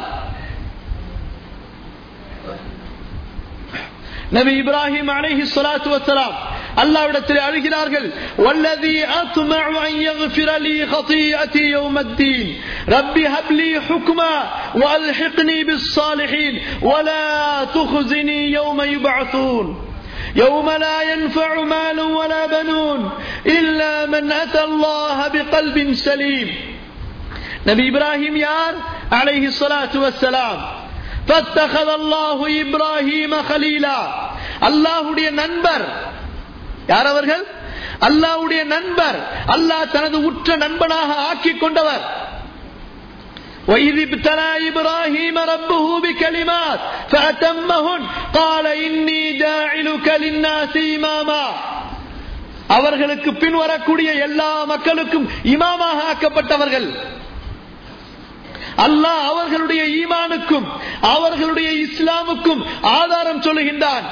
நபி இப்ராஹிம் அலைஹி ஸலாத்து வஸலாம் அல்லாஹ்விடத்தில் அழுகிறார்கள் வல்லதி அத்மஉ அன் யக்ஃபிர லீ خطيئتي يوم الدين رب هب لي حكما والحقني بالصالحين ولا تخزني يوم يبعثون يوم لا ينفع مال ولا بنون إلا من أتى الله بقلب سليم نبي إبراهيم يار عليه الصلاة والسلام فاتخذ الله إبراهيم خليلا அல்லாஹுடைய நண்பர் யார் அவர்கள் அல்லாஹுடைய நண்பர் அல்லாஹ் தனது உற்ற நண்பனாக ஆக்கி கொண்டவர் وإذ ابتلى إبراهيم ربه بكلمات فأتمهن قال إني جاعلك للناس إماما அவர்களுக்கு பின் வரக்கூடிய எல்லா மக்களுக்கும் இமாமாக ஆக்கப்பட்டவர்கள் அல்லாஹ் அவர்களுடைய ஈமானுக்கும் அவர்களுடைய இஸ்லாமுக்கும் ஆதாரம் சொல்லுகின்றான்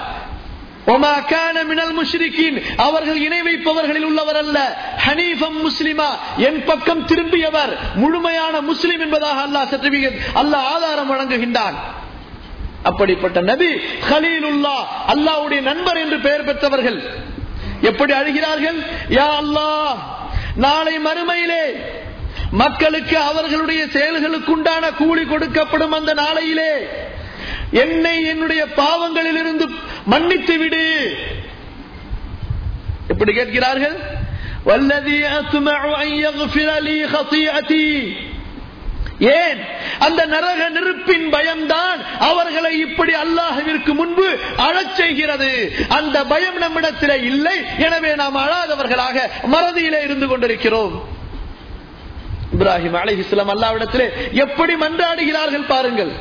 அவர்கள் இணை வைப்பவர்களில் உள்ளவர் அல்ல ஹனீஃபம் முஸ்லிமா என் பக்கம் திரும்பியவர் முழுமையான முஸ்லிம் என்பதாக அல்லாஹ் சர்டிபிகேட் அல்லாஹ் ஆதாரம் வழங்குகின்றான் அப்படிப்பட்ட நபி ஹலீலுல்லா அல்லாவுடைய நண்பர் என்று பெயர் பெற்றவர்கள் எப்படி அழுகிறார்கள் யா அல்லாஹ் நாளை மறுமையிலே மக்களுக்கு அவர்களுடைய செயல்களுக்கு உண்டான கூலி கொடுக்கப்படும் அந்த நாளையிலே என்னை என்னுடைய பாவங்களில் இருந்து மன்னித்து விடு எப்படி கேட்கிறார்கள் வல்லதி ஏன் அந்த நரக நெருப்பின் பயம்தான் அவர்களை இப்படி அல்லாஹுவிற்கு முன்பு அழச் செய்கிறது அந்த பயம் நம்மிடத்திலே இல்லை எனவே நாம் அழாதவர்களாக மறதியிலே இருந்து கொண்டிருக்கிறோம் இப்ராஹிம் அலை இஸ்லாம் அல்லாவிடத்திலே எப்படி மன்றாடுகிறார்கள் பாருங்கள்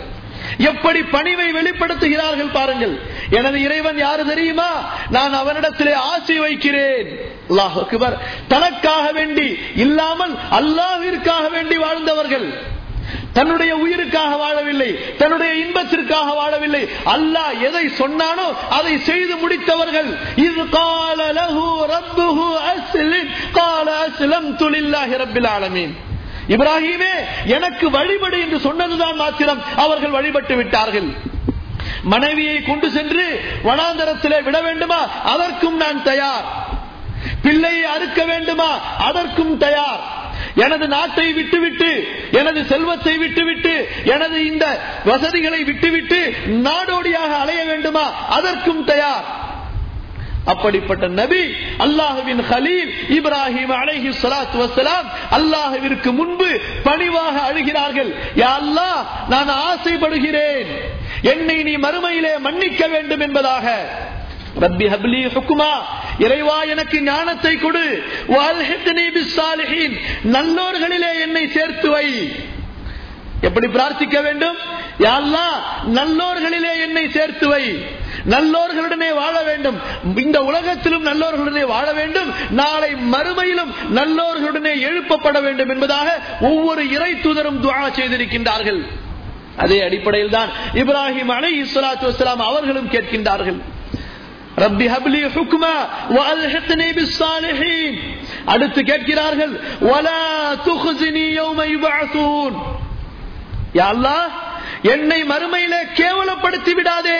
எப்படி பணிவை வெளிப்படுத்துகிறார்கள் பாருங்கள் எனது இறைவன் யாரு தெரியுமா நான் அவனிடத்திலே ஆசை வைக்கிறேன் அல்லாஹ் அக்பர். தனக்காக வேண்டி இல்லாமல் அல்லாஹிற்காக வேண்டி வாழ்ந்தவர்கள் தன்னுடைய உயிருக்காக வாழவில்லை தன்னுடைய இன்பத்திற்காக வாழவில்லை அல்லாஹ் எதை சொன்னானோ அதை செய்து முடித்தவர்கள் இது கால லஹு ரப்புஹு அஸ்லிம் கால அஸ்லம் துலில்லாஹி ரப்பில் ஆலமீன் இப்ராஹிமே எனக்கு வழிபடு என்று சொன்னதுதான் மாத்திரம் அவர்கள் வழிபட்டு விட்டார்கள் மனைவியை கொண்டு சென்று வனாந்தரத்திலே விட வேண்டுமா அதற்கும் நான் தயார் பிள்ளையை அறுக்க வேண்டுமா அதற்கும் தயார் எனது நாட்டை விட்டுவிட்டு எனது செல்வத்தை விட்டுவிட்டு எனது இந்த வசதிகளை விட்டுவிட்டு நாடோடியாக அலைய வேண்டுமா அதற்கும் தயார் அப்படிப்பட்ட நபி அல்லாஹுவின் ஹலீல் இப்ராஹிம் அலைஹி ஸலாத்து வஸலாம் அல்லாஹ்விற்கு முன்பு பணிவாக அழுகிறார்கள் யா அல்லாஹ் நான் ஆசைப்படுகிறேன் என்னை நீ மறுமையிலே மன்னிக்க வேண்டும் என்பதாக ரப்பி ஹப்லி ஹுக்குமா இறைவா எனக்கு ஞானத்தை கொடு வல்ஹிக்னி பிஸ்ஸாலிஹீன் நல்லோர்களிலே என்னை சேர்த்து வை எப்படி பிரார்த்திக்க வேண்டும் யா அல்லாஹ் நல்லோர்களிலே என்னை சேர்த்து வை நல்லோர்களுடனே வாழ வேண்டும் இந்த உலகத்திலும் நல்லோர்களுடனே வாழ வேண்டும் நாளை மறுமையிலும் நல்லோர்களுடனே எழுப்பப்பட வேண்டும் என்பதாக ஒவ்வொரு இறை தூதரும் துவா செய்திருக்கின்றார்கள் அதே அடிப்படையில் தான் இப்ராஹிம் அலை இஸ்லாத்து வஸ்லாம் அவர்களும் கேட்கின்றார்கள் ரப்பி ஹப்லி ஹுக்மா வஅல்ஹிக்னி பிஸ்ஸாலிஹீன் அடுத்து கேட்கிறார்கள் வலா துஹ்ஸினி யௌம யுபஅஸூன் யா அல்லாஹ் என்னை மறுமையிலே கேவலப்படுத்தி விடாதே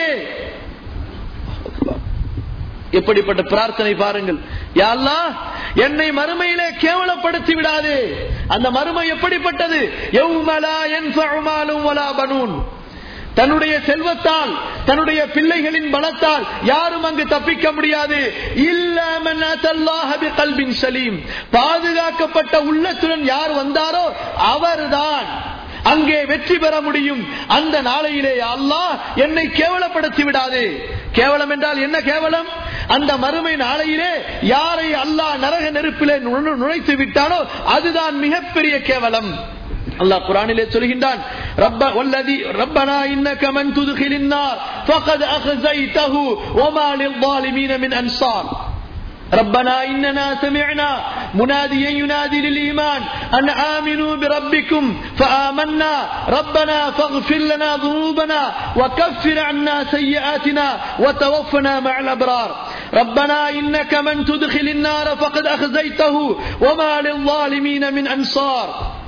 எப்படிப்பட்ட பிரார்த்தனை பாருங்கள் யா அல்லாஹ் என்னை மறுமையிலே கேவலப்படுத்தி விடாதே அந்த மறுமை எப்படிப்பட்டது யௌமலா யன்ஃபஉ மாலும் வலா பனூன் தன்னுடைய செல்வத்தால் தன்னுடைய பிள்ளைகளின் பலத்தால் யாரும் அங்கு தப்பிக்க முடியாது கல்பின் சலீம் பாதுகாக்கப்பட்ட உள்ளத்துடன் யார் வந்தாரோ அவர்தான் அங்கே வெற்றி பெற முடியும் அந்த நாளையிலே அல்லாஹ் என்னை கேவலப்படுத்தி விடாதே கேவலம் என்றால் என்ன கேவலம் அந்த மறுமை நாளையிலே யாரை அல்லாஹ் நரக நெருப்பிலே நுழை- நுழைத்து விட்டானோ அதுதான் மிகப்பெரிய கேவலம் அல்லாஹ் குரானிலே சொல்கின்றான் ரப்ப வல்லதி ரப்பனா இன்னக மன் துத்கிலின் நார் ஃபகத் அக்ஸைதஹு வமா லில் மின் அன்சார் ربنا إننا سمعنا مناديا ينادي للإيمان أن آمنوا بربكم فآمنا ربنا فاغفر لنا ذنوبنا وكفر عنا سيئاتنا وتوفنا مع الأبرار ربنا إنك من تدخل النار فقد أخزيته وما للظالمين من أنصار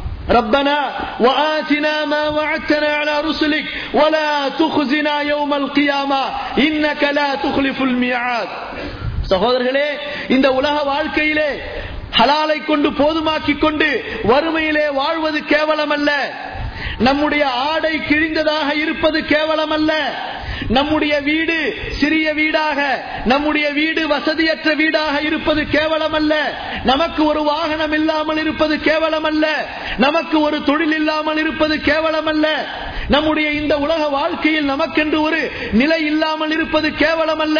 ربنا وآتنا ما وعدتنا على رسلك ولا تخزنا يوم القيامة إنك لا تخلف الميعاد சகோதரர்களே இந்த உலக வாழ்க்கையிலே ஹலாலை கொண்டு போதுமாக்கிக் கொண்டு வறுமையிலே வாழ்வது கேவலம் அல்ல நம்முடைய ஆடை கிழிந்ததாக இருப்பது கேவலம் அல்ல நம்முடைய வீடு சிறிய வீடாக நம்முடைய வீடு வசதியற்ற வீடாக இருப்பது கேவலம் அல்ல நமக்கு ஒரு வாகனம் இல்லாமல் இருப்பது கேவலம் அல்ல நமக்கு ஒரு தொழில் இல்லாமல் இருப்பது கேவலம் அல்ல நம்முடைய இந்த உலக வாழ்க்கையில் நமக்கென்று ஒரு நிலை இல்லாமல் இருப்பது கேவலம் அல்ல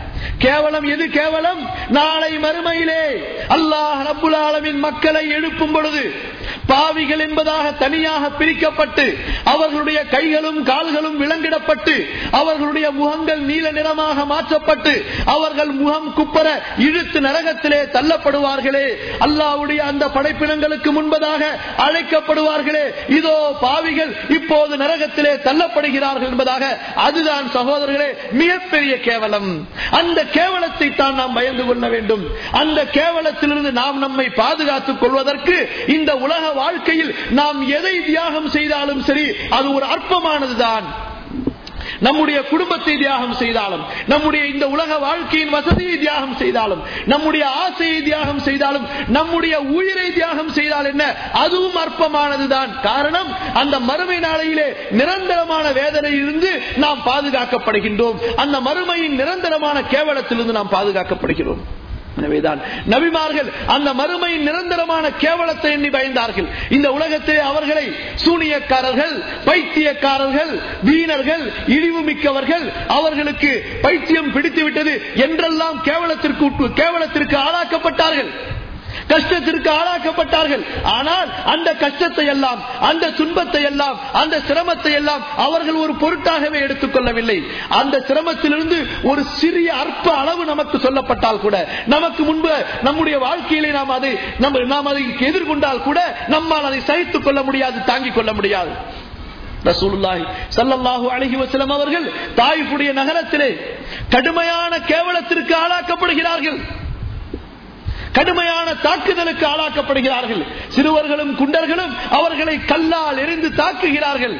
கேவலம் எது கேவலம் நாளை மறுமையிலே அல்லாஹ் ரப்புல் ஆலமின் மக்களை எழுப்பும் பொழுது பாவிகள் என்பதாக தனியாக பிரிக்கப்பட்டு அவர்களுடைய கைகளும் கால்களும் விலங்கிடப்பட்டு அவர்களுடைய முகங்கள் நீல நிறமாக மாற்றப்பட்டு அவர்கள் முகம் குப்பர இழுத்து நரகத்திலே தள்ளப்படுவார்களே அல்லாஹ்வுடைய அந்த படைப்பினங்களுக்கு முன்பதாக அழைக்கப்படுவார்களே இதோ பாவிகள் இப்போது நரகத்திலே தள்ளப்படுகிறார்கள் என்பதாக அதுதான் சகோதரர்களே மிகப்பெரிய கேவலம் அந்த கேவலத்தை தான் நாம் பயந்து கொள்ள வேண்டும் அந்த கேவலத்திலிருந்து நாம் நம்மை பாதுகாத்துக் கொள்வதற்கு இந்த உலக வாழ்க்கையில் நாம் எதை தியாகம் செய்தாலும் சரி அது ஒரு அற்பமானதுதான் நம்முடைய குடும்பத்தை தியாகம் செய்தாலும் நம்முடைய இந்த உலக வாழ்க்கையின் வசதியை தியாகம் செய்தாலும் நம்முடைய ஆசையை தியாகம் செய்தாலும் நம்முடைய உயிரை தியாகம் செய்தால் என்ன அதுவும் அற்பமானதுதான் காரணம் அந்த மறுமை நாளையிலே நிரந்தரமான வேதனையிலிருந்து நாம் பாதுகாக்கப்படுகின்றோம் அந்த மறுமையின் நிரந்தரமான கேவலத்திலிருந்து நாம் பாதுகாக்கப்படுகிறோம் எனவேதான் நபிமார்கள் அந்த மறுமையின் நிரந்தரமான கேவலத்தை எண்ணி பயந்தார்கள் இந்த உலகத்திலே அவர்களை சூனியக்காரர்கள் பைத்தியக்காரர்கள் வீணர்கள் இழிவு மிக்கவர்கள் அவர்களுக்கு பைத்தியம் பிடித்து விட்டது என்றெல்லாம் கேவலத்திற்கு உட்பு- கேவலத்திற்கு ஆளாக்கப்பட்டார்கள் கஷ்டத்திற்கு ஆளாக்கப்பட்டார்கள் ஆனால் அந்த கஷ்டத்தை எல்லாம் அந்த துன்பத்தை எல்லாம் அந்த சிரமத்தை எல்லாம் அவர்கள் ஒரு பொருட்டாகவே எடுத்துக் கொள்ளவில்லை அந்த சிரமத்திலிருந்து ஒரு சிறிய அற்ப அளவு நமக்கு சொல்லப்பட்டால் கூட நமக்கு முன்பு நம்முடைய வாழ்க்கையிலே நாம் அதை நம்ம நாம் அதை எதிர்கொண்டால் கூட நம்மால் அதை சகித்துக் கொள்ள முடியாது தாங்கிக் கொள்ள முடியாது ரசூலுல்லாஹி ஸல்லல்லாஹு அலைஹி வஸல்லம் அவர்கள் தாயிஃபுடைய நகரத்திலே கடுமையான கேவலத்திற்கு ஆளாக்கப்படுகிறார்கள் கடுமையான தாக்குதலுக்கு ஆளாக்கப்படுகிறார்கள் சிறுவர்களும் குண்டர்களும் அவர்களை கல்லால் எரிந்து தாக்குகிறார்கள்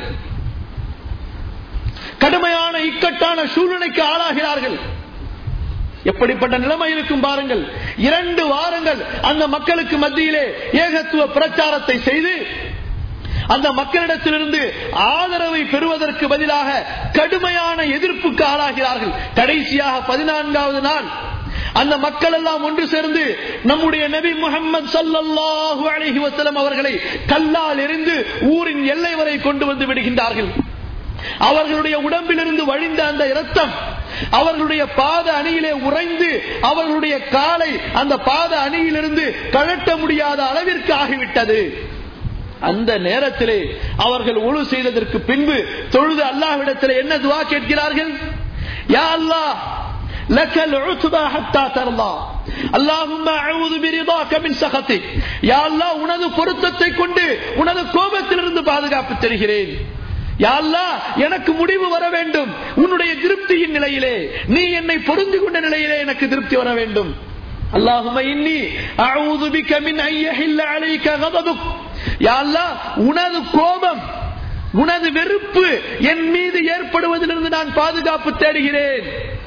கடுமையான இக்கட்டான சூழ்நிலைக்கு ஆளாகிறார்கள் எப்படிப்பட்ட நிலைமை இருக்கும் பாருங்கள் இரண்டு வாரங்கள் அந்த மக்களுக்கு மத்தியிலே ஏகத்துவ பிரச்சாரத்தை செய்து அந்த மக்களிடத்திலிருந்து ஆதரவை பெறுவதற்கு பதிலாக கடுமையான எதிர்ப்புக்கு ஆளாகிறார்கள் கடைசியாக பதினான்காவது நாள் அந்த மக்கள் எல்லாம் ஒன்று சேர்ந்து நம்முடைய நபி முகமது சல்லாஹூ அலஹி வசலம் அவர்களை கல்லால் எரிந்து ஊரின் எல்லை வரை கொண்டு வந்து விடுகின்றார்கள் அவர்களுடைய உடம்பிலிருந்து வழிந்த அந்த இரத்தம் அவர்களுடைய பாத அணியிலே உறைந்து அவர்களுடைய காலை அந்த பாத அணியிலிருந்து கழட்ட முடியாத அளவிற்கு ஆகிவிட்டது அந்த நேரத்திலே அவர்கள் ஒழு செய்ததற்கு பின்பு தொழுது அல்லாஹ்விடத்திலே என்ன துவா கேட்கிறார்கள் யா அல்லாஹ் لك العتبى حتى ترضى اللهم اعوذ برضاك من سخطك يا الله உனது பொருத்தத்தை கொண்டு உனது கோபத்திலிருந்து பாதுகாப்பு தருகிறேன் எனக்கு முடிவு வர வேண்டும் உன்னுடைய திருப்தியின் நிலையிலே நீ என்னை பொருந்து கொண்ட நிலையிலே எனக்கு திருப்தி வர வேண்டும் اللهم إني أعوذ بك من أن يحل عليك غضبك يا الله உனது கோபம் உனது வெறுப்பு என் மீது ஏற்படுவதிலிருந்து நான் பாதுகாப்பு தேடுகிறேன்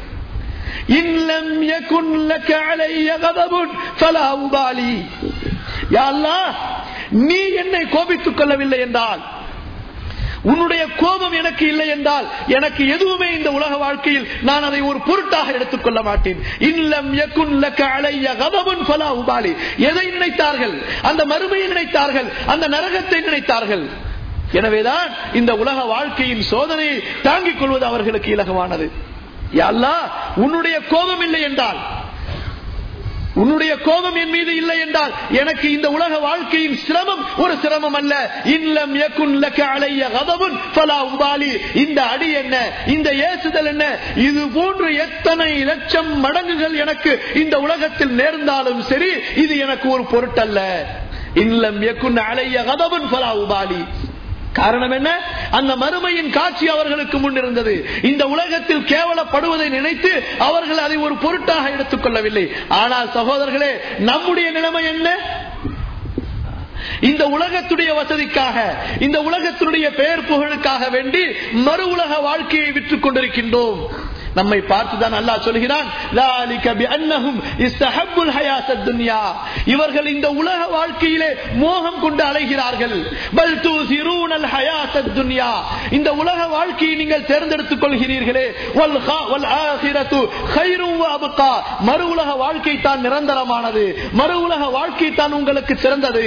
நீ என்னை கோபித்துக் கொள்ளவில்லை என்றால் உன்னுடைய கோபம் எனக்கு இல்லை என்றால் எனக்கு எதுவுமே இந்த உலக வாழ்க்கையில் நான் அதை ஒரு பொருட்டாக எடுத்துக் கொள்ள மாட்டேன் இல்லம் உபாலி எதை நினைத்தார்கள் அந்த மறுமையை நினைத்தார்கள் அந்த நரகத்தை நினைத்தார்கள் எனவேதான் இந்த உலக வாழ்க்கையின் சோதனையை தாங்கிக் கொள்வது அவர்களுக்கு இலகுவானது அல்லா உன்னுடைய கோபம் இல்லை என்றால் உன்னுடைய கோபம் என் மீது இல்லை என்றால் எனக்கு இந்த உலக வாழ்க்கையின் சிரமம் ஒரு சிரமம் அல்ல இல்லம் அலைய கதவுன் பலா உபாலி இந்த அடி என்ன இந்த ஏசுதல் என்ன இது போன்று எத்தனை லட்சம் மடங்குகள் எனக்கு இந்த உலகத்தில் நேர்ந்தாலும் சரி இது எனக்கு ஒரு பொருட்டல்ல இல்லம் எக்குன் அலைய கதவுன் பலா உபாலி காரணம் என்ன அந்த மறுமையின் காட்சி அவர்களுக்கு முன் இருந்தது இந்த உலகத்தில் கேவலப்படுவதை நினைத்து அவர்கள் அதை ஒரு பொருட்டாக எடுத்துக் கொள்ளவில்லை ஆனால் சகோதரர்களே நம்முடைய நிலைமை என்ன இந்த உலகத்துடைய வசதிக்காக இந்த உலகத்தினுடைய பெயர் புகழுக்காக வேண்டி மறு உலக வாழ்க்கையை விற்றுக் கொண்டிருக்கின்றோம் நம்மை பார்த்துதான் அல்லா சொல்கிறான் இவர்கள் இந்த உலக வாழ்க்கையிலே மோகம் கொண்டு அலைகிறார்கள் இந்த உலக வாழ்க்கையை நீங்கள் தேர்ந்தெடுத்துக் கொள்கிறீர்களே மறு உலக வாழ்க்கை தான் நிரந்தரமானது மறு உலக வாழ்க்கை தான் உங்களுக்கு சிறந்தது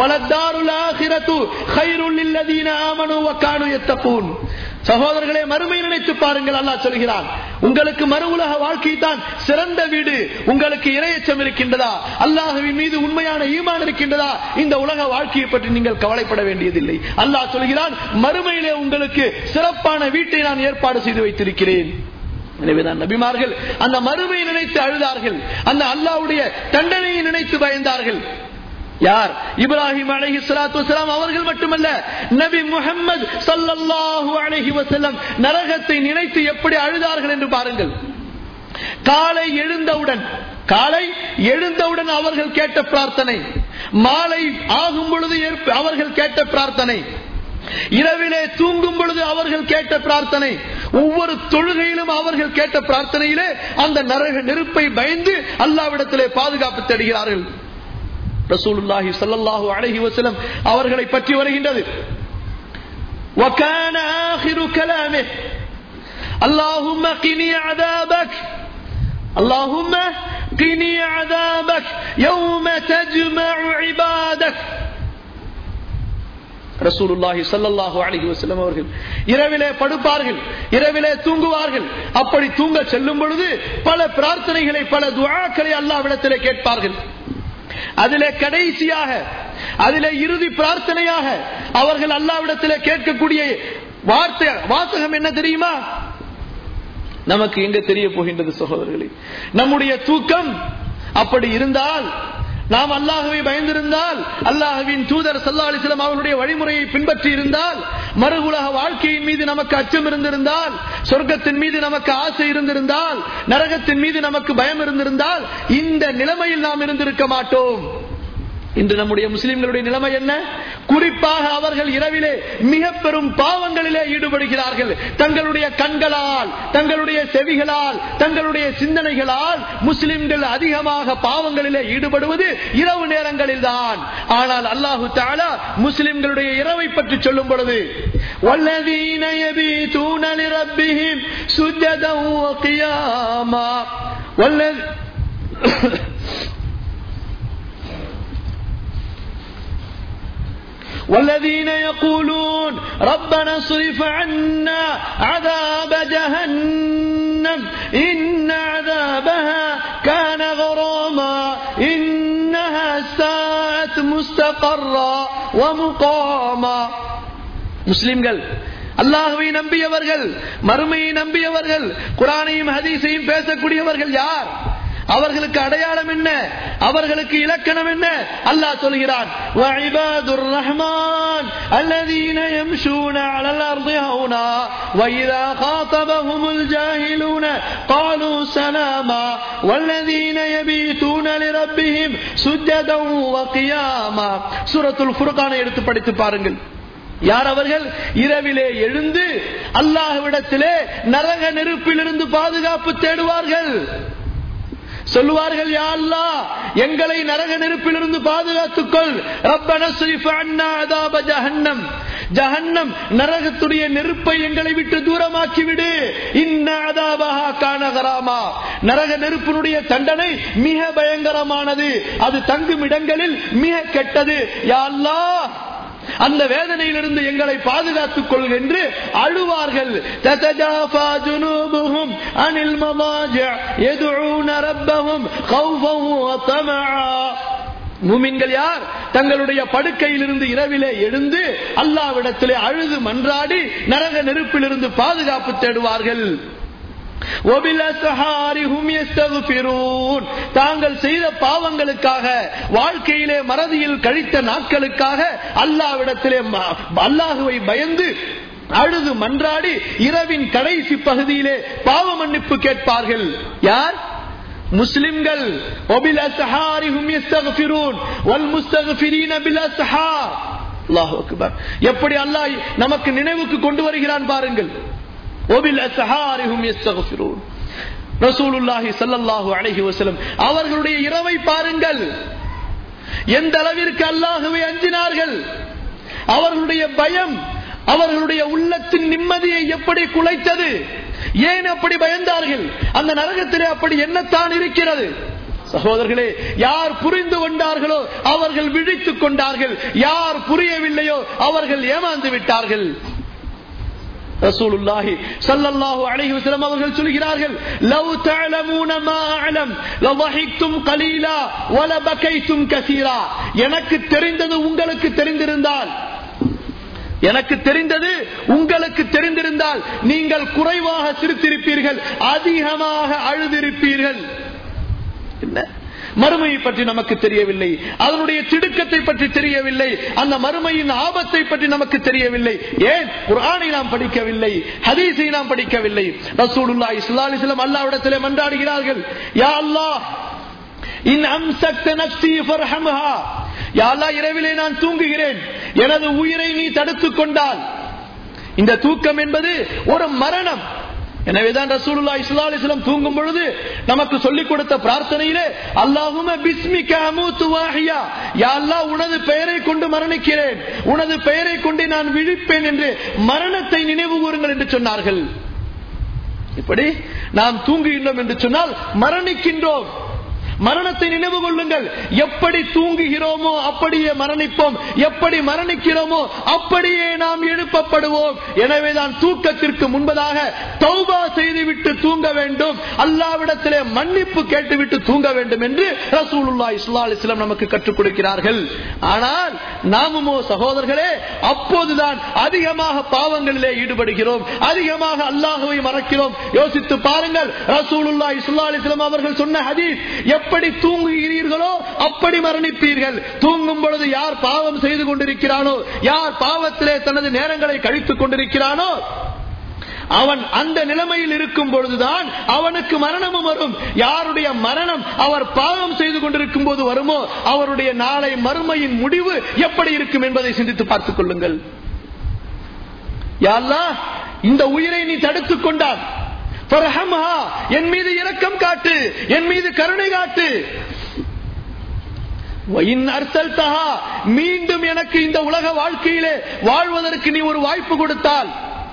சகோதரர்களே மறுமை நினைத்து பாருங்கள் அல்லா சொல்கிறான் உங்களுக்கு மறு உலக வாழ்க்கை தான் சிறந்த வீடு உங்களுக்கு இரையச்சம் இருக்கின்றதா அல்லாஹுவின் மீது உண்மையான ஈமான் இருக்கின்றதா இந்த உலக வாழ்க்கையை பற்றி நீங்கள் கவலைப்பட வேண்டியதில்லை அல்லாஹ் சொல்கிறான் மறுமையிலே உங்களுக்கு சிறப்பான வீட்டை நான் ஏற்பாடு செய்து வைத்திருக்கிறேன் எனவேதான் நபிமார்கள் அந்த மறுமை நினைத்து அழுதார்கள் அந்த அல்லாவுடைய தண்டனையை நினைத்து பயந்தார்கள் யார் இப்ராஹிம் அலஹி சலாத்து வசலாம் அவர்கள் மட்டுமல்ல நபி முகமது சல்லல்லாஹு அலஹி வசல்லம் நரகத்தை நினைத்து எப்படி அழுதார்கள் என்று பாருங்கள் காலை எழுந்தவுடன் காலை எழுந்தவுடன் அவர்கள் கேட்ட பிரார்த்தனை மாலை ஆகும் பொழுது அவர்கள் கேட்ட பிரார்த்தனை இரவிலே தூங்கும் பொழுது அவர்கள் கேட்ட பிரார்த்தனை ஒவ்வொரு தொழுகையிலும் அவர்கள் கேட்ட பிரார்த்தனையிலே அந்த நரக நெருப்பை பயந்து அல்லாவிடத்திலே பாதுகாப்பு தேடுகிறார்கள் ரசூலுல்லாஹி ஸல்லல்லாஹு அலைஹி வஸல்லம் அவர்களை பற்றி வருகின்றது وكان آخر كلامه اللهم قني عذابك اللهم قني عذابك يوم تجمع عبادك ரசூலுல்லாஹி ஸல்லல்லாஹு அலைஹி வஸல்லம் அவர்கள் இரவிலே படுப்பார்கள் இரவிலே தூங்குவார்கள் அப்படி தூங்க செல்லும் பொழுது பல பிரார்த்தனைகளை பல துஆக்களை அல்லாஹ்விடத்திலே கேட்பார்கள் அதிலே கடைசியாக அதிலே இறுதி பிரார்த்தனையாக அவர்கள் அல்லாவிடத்திலே கேட்கக்கூடிய வார்த்தை வாசகம் என்ன தெரியுமா நமக்கு எங்க தெரிய போகின்றது சகோதரர்களே நம்முடைய தூக்கம் அப்படி இருந்தால் நாம் அல்லாஹுவை பயந்திருந்தால் அல்லாஹுவின் தூதர் சல்லா அலிஸ்லாம் அவருடைய வழிமுறையை பின்பற்றி இருந்தால் மறு உலக வாழ்க்கையின் மீது நமக்கு அச்சம் இருந்திருந்தால் சொர்க்கத்தின் மீது நமக்கு ஆசை இருந்திருந்தால் நரகத்தின் மீது நமக்கு பயம் இருந்திருந்தால் இந்த நிலைமையில் நாம் இருந்திருக்க மாட்டோம் இன்று நம்முடைய முஸ்லிம்களுடைய நிலைமை என்ன குறிப்பாக அவர்கள் இரவிலே மிக பெரும் பாவங்களிலே ஈடுபடுகிறார்கள் தங்களுடைய கண்களால் தங்களுடைய செவிகளால் தங்களுடைய சிந்தனைகளால் முஸ்லிம்கள் அதிகமாக பாவங்களிலே ஈடுபடுவது இரவு நேரங்களில் தான் ஆனால் அல்லாஹு தாலா முஸ்லிம்களுடைய இரவை பற்றி சொல்லும் பொழுது والذين يبيتون لربهم سجدا وقياما والذي والذين يقولون ربنا اصرف عنا عذاب جهنم إن عذابها كان غراما إنها ساءت مستقرا ومقاما முஸ்லிம்கள் அல்லாஹுவை நம்பியவர்கள் மறுமையை நம்பியவர்கள் குரானையும் ஹதீஸையும் பேசக்கூடியவர்கள் யார் அவர்களுக்கு அடையாளம் என்ன அவர்களுக்கு இலக்கணம் என்ன அல்லாஹ் சொல்கிறான் وعباد الرحمن الذين يمشون على الأرض هونا وإذا خاطبهم الجاهلون قالوا سلاما والذين يبيتون لربهم سجدا وقياما سورة الفرقان எடுத்து படித்து பாருங்கள் யார் அவர்கள் இரவிலே எழுந்து அல்லாஹ்விடத்திலே நரக நெருப்பிலிருந்து பாதுகாப்பு தேடுவார்கள் சொல்லுவார்கள் யா அல்லா எங்களை நரக நெருப்பிலிருந்து பாதுகாத்துக்கொள் ஜஹன்னம் ஜஹன்னம் நரகத்துடைய நெருப்பை எங்களை விட்டு தூரமாக்கி விடு காணகராமா நரக நெருப்பினுடைய தண்டனை மிக பயங்கரமானது அது தங்கும் இடங்களில் மிக கெட்டது யா அல்லா அந்த வேதனையிலிருந்து எங்களை பாதுகாத்துக் கொள் என்று அழுவார்கள் அனில் மூமின்கள் யார் தங்களுடைய படுக்கையிலிருந்து இரவிலே எழுந்து அல்லாவிடத்திலே அழுது மன்றாடி நரக நெருப்பிலிருந்து பாதுகாப்பு தேடுவார்கள் தாங்கள் செய்த பாவங்களுக்காக வாழ்க்கையிலே மறதியில் கழித்த நாட்களுக்காக அல்லாவிடத்திலே அல்லாஹுவை பயந்து அழுது மன்றாடி இரவின் கடைசி பகுதியிலே பாவ மன்னிப்பு கேட்பார்கள் யார் முஸ்லிம்கள் எப்படி அல்லாஹ் நமக்கு நினைவுக்கு கொண்டு வருகிறான் பாருங்கள் அவர்களுடைய இரவை பாருங்கள் எந்த அளவிற்கு அல்லாஹுவை அஞ்சினார்கள் அவர்களுடைய பயம் அவர்களுடைய உள்ளத்தின் நிம்மதியை எப்படி குலைத்தது ஏன் அப்படி பயந்தார்கள் அந்த நரகத்திலே அப்படி என்னத்தான் இருக்கிறது சகோதரர்களே யார் புரிந்து கொண்டார்களோ அவர்கள் விழித்துக் கொண்டார்கள் யார் புரியவில்லையோ அவர்கள் ஏமாந்து விட்டார்கள் ரசூலுல்லாஹி ஸல்லல்லாஹு அலைஹி வஸல்லம் அவர்கள் சொல்கிறார்கள் லவ் தஅலமூன மா அலம் லضحكتم قليلا ولبكيتم كثيرا எனக்கு தெரிந்தது உங்களுக்கு தெரிந்திருந்தால் எனக்கு தெரிந்தது உங்களுக்கு தெரிந்திருந்தால் நீங்கள் குறைவாக சிரித்திருப்பீர்கள் அதிகமாக அழுதிருப்பீர்கள் என்ன மறுமையை பற்றி நமக்கு தெரியவில்லை அதனுடைய திடுக்கத்தை பற்றி தெரியவில்லை அந்த மறுமையின் ஆபத்தை பற்றி நமக்கு தெரியவில்லை ஏன் குரானை நாம் படிக்கவில்லை ஹதீஸை நாம் படிக்கவில்லை ரசூலுல்லா இஸ்லாலிஸ்லாம் அல்லாவிடத்திலே மன்றாடுகிறார்கள் யா அல்லாஹ் இன் அம்சக்த நப்சி ஃபர்ஹம்ஹா யா அல்லாஹ் இரவிலே நான் தூங்குகிறேன் எனது உயிரை நீ தடுத்துக் கொண்டால் இந்த தூக்கம் என்பது ஒரு மரணம் எனவேதான் ரசூலுல்லா இஸ்லா அலிஸ்லாம் தூங்கும் பொழுது நமக்கு சொல்லிக் கொடுத்த பிரார்த்தனையிலே அல்லாஹும பிஸ்மிக அமூத்து வாஹியா யா அல்லாஹ் உனது பெயரை கொண்டு மரணிக்கிறேன் உனது பெயரை கொண்டு நான் விழிப்பேன் என்று மரணத்தை நினைவு கூறுங்கள் என்று சொன்னார்கள் இப்படி நாம் தூங்குகின்றோம் என்று சொன்னால் மரணிக்கின்றோம் மரணத்தை நினைவு கொள்ளுங்கள் எப்படி தூங்குகிறோமோ அப்படியே மரணிப்போம் எப்படி மரணிக்கிறோமோ அப்படியே நாம் எழுப்பப்படுவோம் எனவேதான் தூக்கத்திற்கு முன்பதாக தௌபா செய்துவிட்டு தூங்க வேண்டும் அல்லாவிடத்திலே மன்னிப்பு கேட்டுவிட்டு தூங்க வேண்டும் என்று ரசூலுல்லா இஸ்லா அலிஸ்லாம் நமக்கு கற்றுக் கொடுக்கிறார்கள் ஆனால் நாமுமோ சகோதரர்களே அப்போதுதான் அதிகமாக பாவங்களிலே ஈடுபடுகிறோம் அதிகமாக அல்லாஹுவை மறக்கிறோம் யோசித்து பாருங்கள் ரசூலுல்லா இஸ்லா அலிஸ்லாம் அவர்கள் சொன்ன ஹதீஸ் எப்படி தூங்குகிறீர்களோ அப்படி மரணிப்பீர்கள் தூங்கும் பொழுது யார் பாவம் செய்து கொண்டிருக்கிறானோ யார் பாவத்திலே தனது நேரங்களை கழித்துக் கொண்டிருக்கிறானோ அவன் அந்த நிலைமையில் இருக்கும் பொழுதுதான் அவனுக்கு மரணமும் வரும் யாருடைய மரணம் அவர் பாவம் செய்து கொண்டிருக்கும் போது வருமோ அவருடைய நாளை மறுமையின் முடிவு எப்படி இருக்கும் என்பதை சிந்தித்து பார்த்துக் கொள்ளுங்கள் யாழ்லா இந்த உயிரை நீ தடுத்துக் கொண்டான் ஃபர்ஹம்ஹா, என் மீது இரக்கம் காட்டு என் மீது கருணை காட்டு வயின் அர்த்தல்தஹா, மீண்டும் எனக்கு இந்த உலக வாழ்க்கையிலே வாழ்வதற்கு நீ ஒரு வாய்ப்பு கொடுத்தால்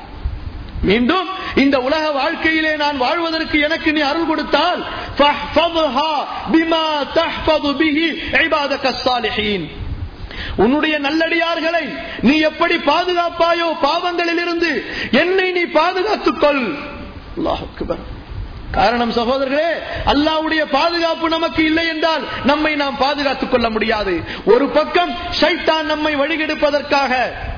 மீண்டும் இந்த உலக வாழ்க்கையிலே நான் வாழ்வதற்கு எனக்கு நீ அருள் கொடுத்தால் ஃபஹ்ஃபத்ஹா பிமா தஹ்ஃபது பிஹி இபாதக ஸாலிஹீன் உன்னுடைய நல்லடியார்களை நீ எப்படி பாதுகாப்பாயோ பாவங்களில் இருந்து என்னை நீ பாதுகாத்துக் கொள் அல்லாஹ் அக்பர். காரணம் சகோதரர்களே அல்லாவுடைய பாதுகாப்பு நமக்கு இல்லை என்றால் நம்மை நாம் பாதுகாத்துக் கொள்ள முடியாது ஒரு பக்கம் ஷைத்தான் நம்மை வழிகெடுப்பதற்காக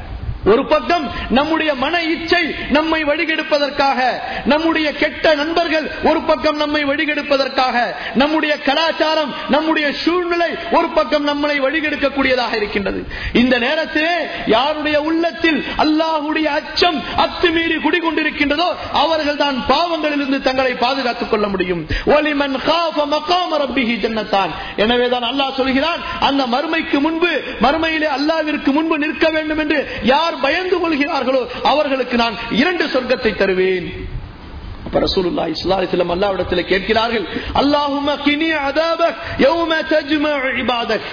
ஒரு பக்கம் நம்முடைய மன இச்சை நம்மை வழிகெடுப்பதற்காக நம்முடைய கெட்ட நண்பர்கள் ஒரு பக்கம் நம்மை வழிகெடுப்பதற்காக நம்முடைய கலாச்சாரம் நம்முடைய சூழ்நிலை ஒரு பக்கம் நம்மளை வழிகெடுக்கக்கூடியதாக இருக்கின்றது இந்த நேரத்திலே யாருடைய உள்ளத்தில் அல்லாஹுடைய அச்சம் அத்துமீறி குடிகொண்டிருக்கின்றதோ அவர்கள் தான் பாவங்களிலிருந்து தங்களை பாதுகாத்துக் கொள்ள முடியும் ஒலிமன் காஃப மகாம ரப்பிஹி ஜன்னத்தான் எனவேதான் அல்லாஹ் சொல்கிறான் அந்த மறுமைக்கு முன்பு மறுமையிலே அல்லாவிற்கு முன்பு நிற்க வேண்டும் என்று யார் பயந்து கொள்கிறார்களோ அவர்களுக்கு நான் இரண்டு சொர்க்கத்தை தருவேன் அப்ப ரசூலுல்லாஹி ஸல்லல்லாஹு அலைஹி வஸல்லம் அல்லாஹ்விடத்தில் கேட்கிறார்கள் அல்லாஹும்ம கினி அதாபக் யௌம தஜ்மஉ இபாதக்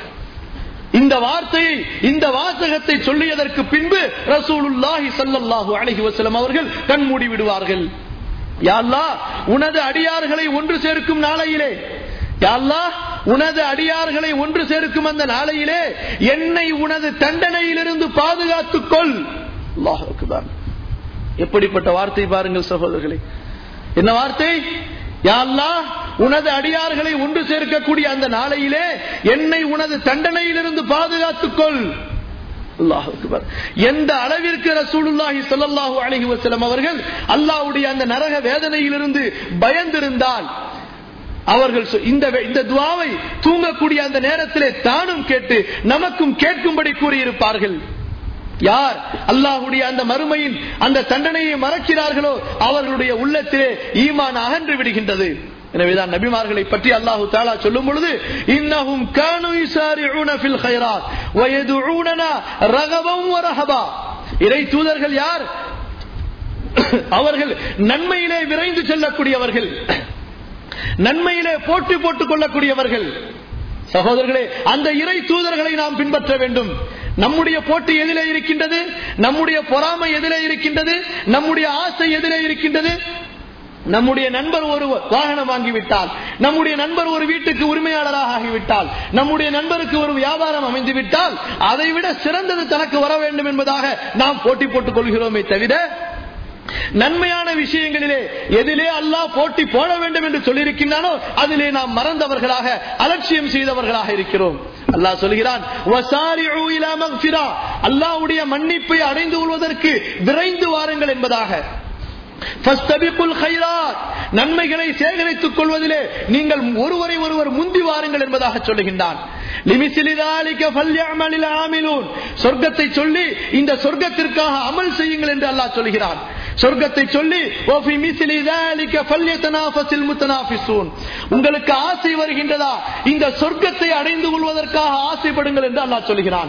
இந்த வார்த்தையை இந்த வாசகத்தை சொல்லியதற்கு பின்பு ரசூலுல்லாஹி ஸல்லல்லாஹு அலைஹி வஸல்லம் அவர்கள் கண் மூடி விடுவார்கள் யா அல்லாஹ் உனது அடியார்களை ஒன்று சேர்க்கும் நாளையிலே யா அல்லாஹ் உனது அடியார்களை ஒன்று சேர்க்கும் அந்த நாளையிலே என்னை உனது தண்டனையிலிருந்து பாதுகாத்துக் கொள் அல்லாஹ் அக்பர். எப்படிப்பட்ட வார்த்தை பாருங்கள் சகோதரர்களே என்ன வார்த்தை யா அல்லாஹ் உனது அடியார்களை ஒன்று சேர்க்கக்கூடிய அந்த நாளையிலே என்னை உனது தண்டனையிலிருந்து பாதுகாத்துக் கொள் அல்லாஹ் அக்பர். எந்த அளவிற்கு ரசூலுல்லாஹி ஸல்லல்லாஹு அலைஹி வஸல்லம் அவர்கள் அல்லாஹ்வுடைய அந்த நரக வேதனையிலிருந்து பயந்திருந்தால் அவர்கள் சொ- இந்த வே- இந்த துவாவை தூங்கக்கூடிய அந்த நேரத்திலே தானும் கேட்டு நமக்கும் கேட்கும்படி கூறியிருப்பார்கள் யார் அல்லாஹுடைய அந்த மறுமையின் அந்த தண்டனையை மறக்கிறார்களோ அவர்களுடைய உள்ளத்திலே ஈமான் அகன்று விடுகின்றது எனவேதான் நபிமார்களை பற்றி அல்லாஹு தாலா சொல்லும் பொழுது இன்னஹும் கானு யுசாரிஊன ஃபில் கைராத் வயதுஊனனா ரகபம் வரஹபா இறை தூதர்கள் யார் அவர்கள் நன்மையிலே விரைந்து செல்லக்கூடியவர்கள் நன்மையிலே போட்டி போட்டுக் கொள்ளக்கூடியவர்கள் சகோதரர்களே அந்த இறை தூதர்களை நாம் பின்பற்ற வேண்டும் நம்முடைய போட்டி எதிலே இருக்கின்றது நம்முடைய பொறாமை எதிலே இருக்கின்றது நம்முடைய ஆசை எதிலே இருக்கின்றது நம்முடைய நண்பர் ஒரு வாகனம் வாங்கிவிட்டால் நம்முடைய நண்பர் ஒரு வீட்டுக்கு உரிமையாளராக ஆகிவிட்டால் நம்முடைய நண்பருக்கு ஒரு வியாபாரம் அமைந்து விட்டால் அதை விட சிறந்தது தனக்கு வர வேண்டும் என்பதாக நாம் போட்டி போட்டுக் கொள்கிறோமே தவிர நன்மையான விஷயங்களிலே எதிலே அல்லாஹ் போட்டி போட வேண்டும் என்று சொல்லியிருக்கின்றானோ அதிலே நாம் மறந்தவர்களாக அலட்சியம் செய்தவர்களாக இருக்கிறோம் அல்லாஹ் சொல்கிறான் "வசாரிஉ இலா மக்ஃபிரா." அல்லாஹ்வுடைய மன்னிப்பை அடைந்து கொள்வதற்கு விரைந்து வாருங்கள் என்பதாக ஃபஸ்தபிகுல் கைராத். நன்மைகளை சேகரித்துக் கொள்வதிலே நீங்கள் ஒருவரை ஒருவர் முந்தி வாருங்கள் என்பதாக சொல்லுகின்றான் லிமிசிலி ذَلِكَ فَلْيَعْمَلِ الْعَامِلُونَ. சொர்க்கத்தை சொல்லி இந்த சொர்க்கத்திற்காக அமல் செய்யுங்கள் என்று அல்லாஹ் சொல்கிறான் சொர்க்கத்தை சொல்லி وَفِي مِثْلِ ذَلِكَ فَلْيَتَنَافَسِ الْمُتَنَافِسُونَ. உங்களுக்கு ஆசை வருகின்றதா இந்த சொர்க்கத்தை அடைந்து கொள்வதற்காக ஆசைப்படுங்கள் என்று அல்லாஹ் சொல்கிறான்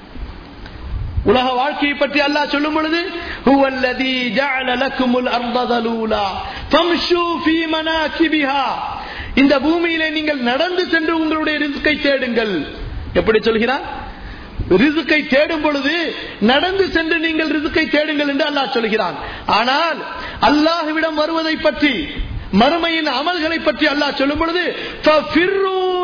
உலக வாழ்க்கையை பற்றி அல்லாஹ் சொல்லும் பொழுது هو الذي جعل لكم الارض ذلولا فامشوا في مناكبها இந்த பூமியிலே நீங்கள் நடந்து சென்று உங்களுடைய ரிஸ்கை தேடுங்கள் எப்படி சொல்கிறான் ரிசுக்கை தேடும் பொழுது நடந்து சென்று நீங்கள் ரிசுக்கை தேடுங்கள் என்று அல்லாஹ் சொல்கிறான் ஆனால் அல்லாஹ்விடம் வருவதை பற்றி மறுமையின் அமல்களை பற்றி அல்லாஹ் சொல்லும் பொழுது "ஃபஃபிர்ரு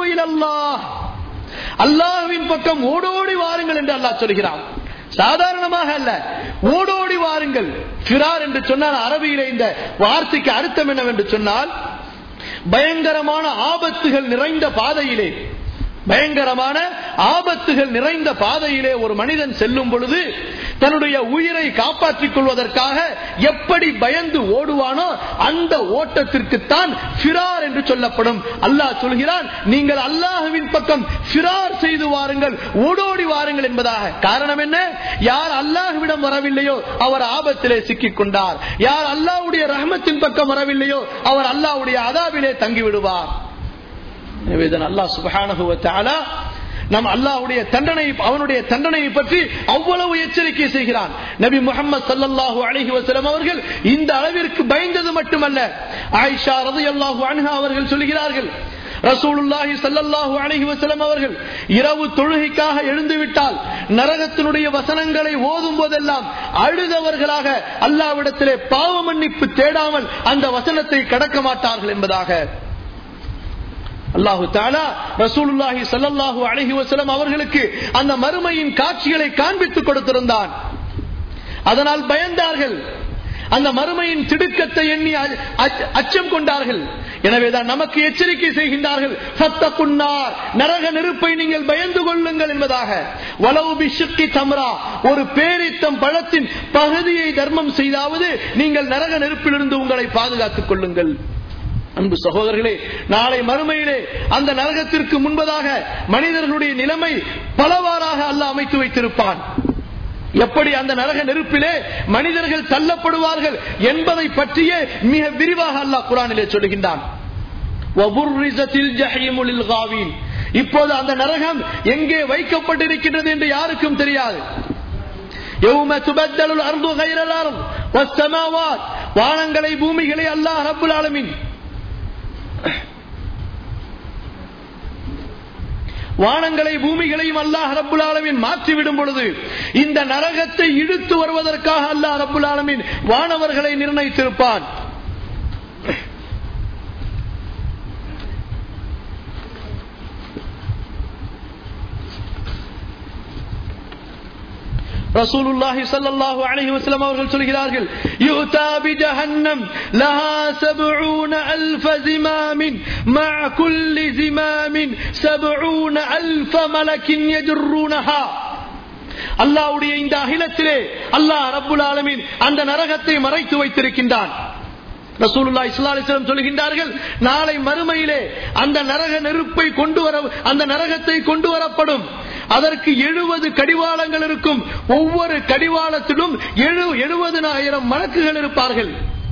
இலல்லாஹ் அல்லாஹ்வின் பக்கம் ஓடோடி வாருங்கள் என்று அல்லாஹ் சொல்கிறான் சாதாரணமாக அல்ல ஓடோடி வாருங்கள் ஃபிரார் என்று சொன்னால் அரபியிலே இந்த வார்த்தைக்கு அர்த்தம் என்னவென்று சொன்னால் பயங்கரமான ஆபத்துகள் நிறைந்த பாதையிலே பயங்கரமான ஆபத்துகள் நிறைந்த பாதையிலே ஒரு மனிதன் செல்லும் பொழுது தன்னுடைய உயிரை காப்பாற்றிக் கொள்வதற்காக எப்படி பயந்து ஓடுவானோ அந்த ஓட்டத்திற்குத்தான் ஃபிரார் என்று சொல்லப்படும் அல்லாஹ் சொல்கிறான் நீங்கள் அல்லாஹுவின் பக்கம் ஃபிரார் செய்து வாருங்கள் ஓடோடி வாருங்கள் என்பதாக காரணம் என்ன யார் அல்லாஹுவிடம் வரவில்லையோ அவர் ஆபத்திலே சிக்கிக் கொண்டார் யார் அல்லாஹ்வுடைய ரஹமத்தின் பக்கம் வரவில்லையோ அவர் அல்லாஹ்வுடைய அதாவிலே தங்கிவிடுவார் எனவே அல்லாஹ் சுபஹானஹு வ தஆலா நம் அல்லாஹ்வுடைய தண்டனை அவனுடைய தண்டனையை பற்றி அவ்வளவு எச்சரிக்கை செய்கிறான் நபி முகமது சல்லல்லாஹு அலைஹி வஸல்லம் அவர்கள் இந்த அளவிற்கு பயந்தது மட்டுமல்ல ஆயிஷா ரலியல்லாஹு அன்ஹா அவர்கள் சொல்கிறார்கள் ரசூலுல்லாஹி ஸல்லல்லாஹு அலைஹி வஸல்லம் அவர்கள் இரவு தொழுகைக்காக எழுந்து விட்டால் நரகத்தினுடைய வசனங்களை ஓதும் போதெல்லாம் அழுதவர்களாக அல்லாஹ்விடத்திலே பாவ மன்னிப்பு தேடாமல் அந்த வசனத்தை கடக்க மாட்டார்கள் என்பதாக அல்லாஹு தாலா ரசூலுல்லாஹி சல்லல்லாஹு அலைஹி வஸல்லம் அவர்களுக்கு அந்த மறுமையின் காட்சிகளை காண்பித்துக் கொடுத்திருந்தான் அதனால் பயந்தார்கள் அந்த மறுமையின் திடுக்கத்தை எண்ணி அச்சம் கொண்டார்கள் எனவேதான் நமக்கு எச்சரிக்கை செய்கின்றார்கள் சத்த புன்னார் நரக நெருப்பை நீங்கள் பயந்து கொள்ளுங்கள் என்பதாக வலவு பிஷுக்கி தம்ரா ஒரு பேரித்தம் பழத்தின் பகுதியை தர்மம் செய்தாவது நீங்கள் நரக நெருப்பிலிருந்து உங்களை பாதுகாத்துக் கொள்ளுங்கள் அன்பு சகோதரர்களே நாளை மறுமையிலே அந்த நரகத்திற்கு முன்பதாக மனிதர்களுடைய நிலைமை பலவாறாக அல்ல அமைத்து வைத்திருப்பான் எப்படி அந்த நரக நெருப்பிலே மனிதர்கள் தள்ளப்படுவார்கள் என்பதை பற்றியே மிக விரிவாக அல்லாஹ் குரானிலே சொல்லுகின்றான் இப்போது அந்த நரகம் எங்கே வைக்கப்பட்டிருக்கின்றது என்று யாருக்கும் தெரியாது வானங்களை பூமிகளை அல்லாஹ் ரபுல் ஆலமின் வானங்களை பூமிகளையும் அல்லாஹ் ரப்புல் ஆலமின் மாற்றிவிடும் பொழுது இந்த நரகத்தை இழுத்து வருவதற்காக அல்லாஹ் ரப்புல் ஆலமின் வானவர்களை நிர்ணயித்திருப்பான் ரசூலுல்லாஹி ஸல்லல்லாஹு அலைஹி வஸல்லம் அவர்கள் சொல்கிறார்கள் யுதா பிஜஹன்னம் லஹா 70 அல்ஃப ஜிமாமின் மஅ குல்லி ஜிமாமின் 70 அல்ஃப மலக்கின் யஜ்ரூனஹா அல்லாஹ்வுடைய இந்த அகிலத்திலே அல்லாஹ் ரப்புல் ஆலமீன் அந்த நரகத்தை மறைத்து வைத்திருக்கின்றான் ரசூலுல்லா இஸ்லாம் சொல்கின்றார்கள் நாளை மறுமையிலே அந்த நரக நெருப்பை கொண்டு வர அந்த நரகத்தை கொண்டு வரப்படும் அதற்கு எழுபது கடிவாளங்கள் இருக்கும் ஒவ்வொரு கடிவாளத்திலும் எழுபதனாயிரம் மலக்குகள் இருப்பார்கள்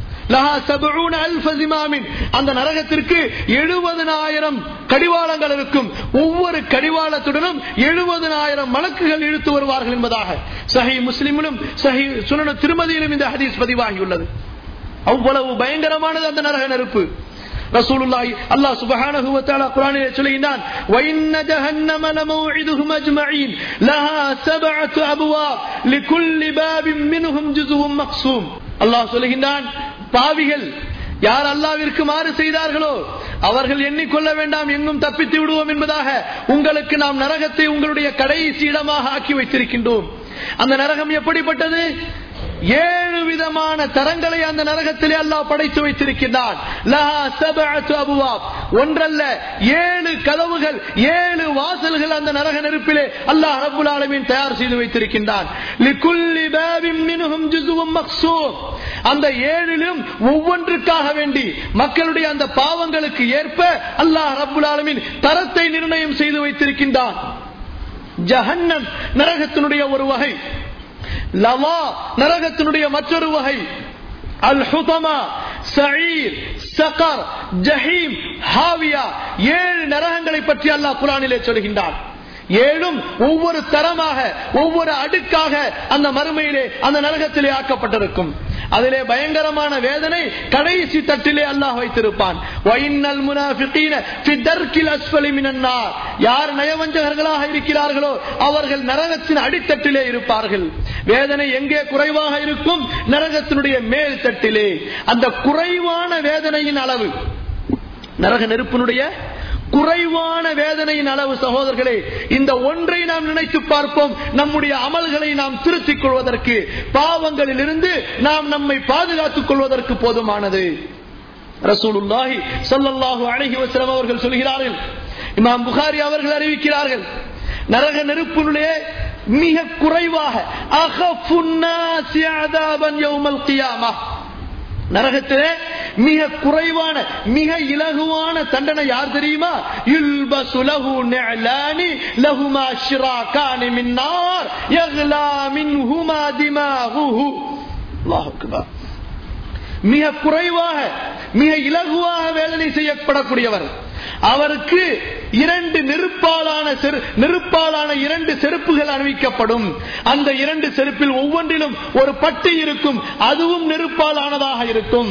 அந்த நரகத்திற்கு எழுபதனாயிரம் கடிவாளங்கள் இருக்கும் ஒவ்வொரு கடிவாளத்துடனும் எழுபதனாயிரம் மலக்குகள் இழுத்து வருவார்கள் என்பதாக சஹி முஸ்லிமிலும் சஹி சுனன திருமதியிலும் இந்த ஹதீஸ் பதிவாகியுள்ளது அவ்வளவு பயங்கரமானது அந்த நரக நெருப்பு ரசூலுல்லாஹி அல்லாஹ் சுப்ஹானஹு வ தஆலா குர்ஆனிலே சொல்கிறான் வஇன்ன ஜஹன்னம லமௌஇதுஹும் அஜ்மஈன் லஹா சபஅத்து அப்வாப் லிகுல்லி பாபின் மின்ஹும் ஜுஸுவும் மக்ஸூம் அல்லாஹ் சொல்கிறான் பாவிகள் யார் அல்லாவிற்கு மாறு செய்தார்களோ அவர்கள் எண்ணிக்கொள்ள வேண்டாம் எங்கும் தப்பித்து விடுவோம் என்பதாக உங்களுக்கு நாம் நரகத்தை உங்களுடைய கடைசி இடமாக ஆக்கி வைத்திருக்கின்றோம் அந்த நரகம் எப்படிப்பட்டது ஏழு விதமான தரங்களை அந்த நரகத்திலே அல்லாஹ் படைத்து வைத்திருக்கிறான் ஒன்றல்ல ஏழு கதவுகள் ஏழு வாசல்கள் அந்த நரக நெருப்பிலே அல்லாஹ் ரபுல் ஆலமீன் தயார் செய்து வைத்திருக்கின்றான் அந்த ஏழிலும் ஒவ்வொன்றுக்காக வேண்டி மக்களுடைய அந்த பாவங்களுக்கு ஏற்ப அல்லாஹ் ரபுல் ஆலமீன் தரத்தை நிர்ணயம் செய்து வைத்திருக்கின்றான் ஜஹன்னம் நரகத்தினுடைய ஒரு வகை லவா நரகத்தினுடைய மற்றொரு வகை அல் ஹுதமா சயீர் சகர் ஜஹீம் ஹாவியா ஏழு நரகங்களை பற்றி அல்லாஹ் குரானிலே சொல்கின்றான் ஏழும் ஒவ்வொரு தரமாக ஒவ்வொரு அடுக்காக அந்த மறுமையிலே அந்த நரகத்திலே ஆக்கப்பட்டிருக்கும் அதிலே பயங்கரமான வேதனை கடைசி தட்டிலே அல்லாஹ் வைத்திருப்பான் யார் நயவஞ்சகர்களாக இருக்கிறார்களோ அவர்கள் நரகத்தின் அடித்தட்டிலே இருப்பார்கள் வேதனை எங்கே குறைவாக இருக்கும் நரகத்தினுடைய மேல் தட்டிலே அந்த குறைவான வேதனையின் அளவு நரக நெருப்பினுடைய குறைவான வேதனையின் அளவு சகோதரர்களே இந்த ஒன்றை நாம் நினைத்து பார்ப்போம் நம்முடைய அமல்களை நாம் திருத்திக் கொள்வதற்கு பாவங்களில் இருந்து நாம் நம்மை பாதுகாத்துக் கொள்வதற்கு போதுமானது ரசூலுல்லாஹி ஸல்லல்லாஹு அலைஹி வஸல்லம் அவர்கள் சொல்கிறார்கள் இமாம் புகாரி அவர்கள் அறிவிக்கிறார்கள் நரக நெருப்பினுடைய மிக குறைவாக அகஃபுன்னாசி அதாபன் யௌமல் கியாமah நரகத்திலே மிக குறைவான மிக இலகுவான தண்டனை யார் தெரியுமா யுல்பசு லஹு நிஅலானி லஹுமா ஷிராகானி மின் நார் யக்லா மின்ஹுமா திமாகுஹு அல்லாஹ் அக்பர் மிக குறைவாக மிக இலகுவாக வேதனை செய்யப்படக்கூடியவர் அவருக்கு இரண்டு நெருப்பாலான செரு- நெருப்பாலான இரண்டு செருப்புகள் அணிவிக்கப்படும் அந்த இரண்டு செருப்பில் ஒவ்வொன்றிலும் ஒரு பட்டு இருக்கும் அதுவும் நெருப்பாலானதாக இருக்கும்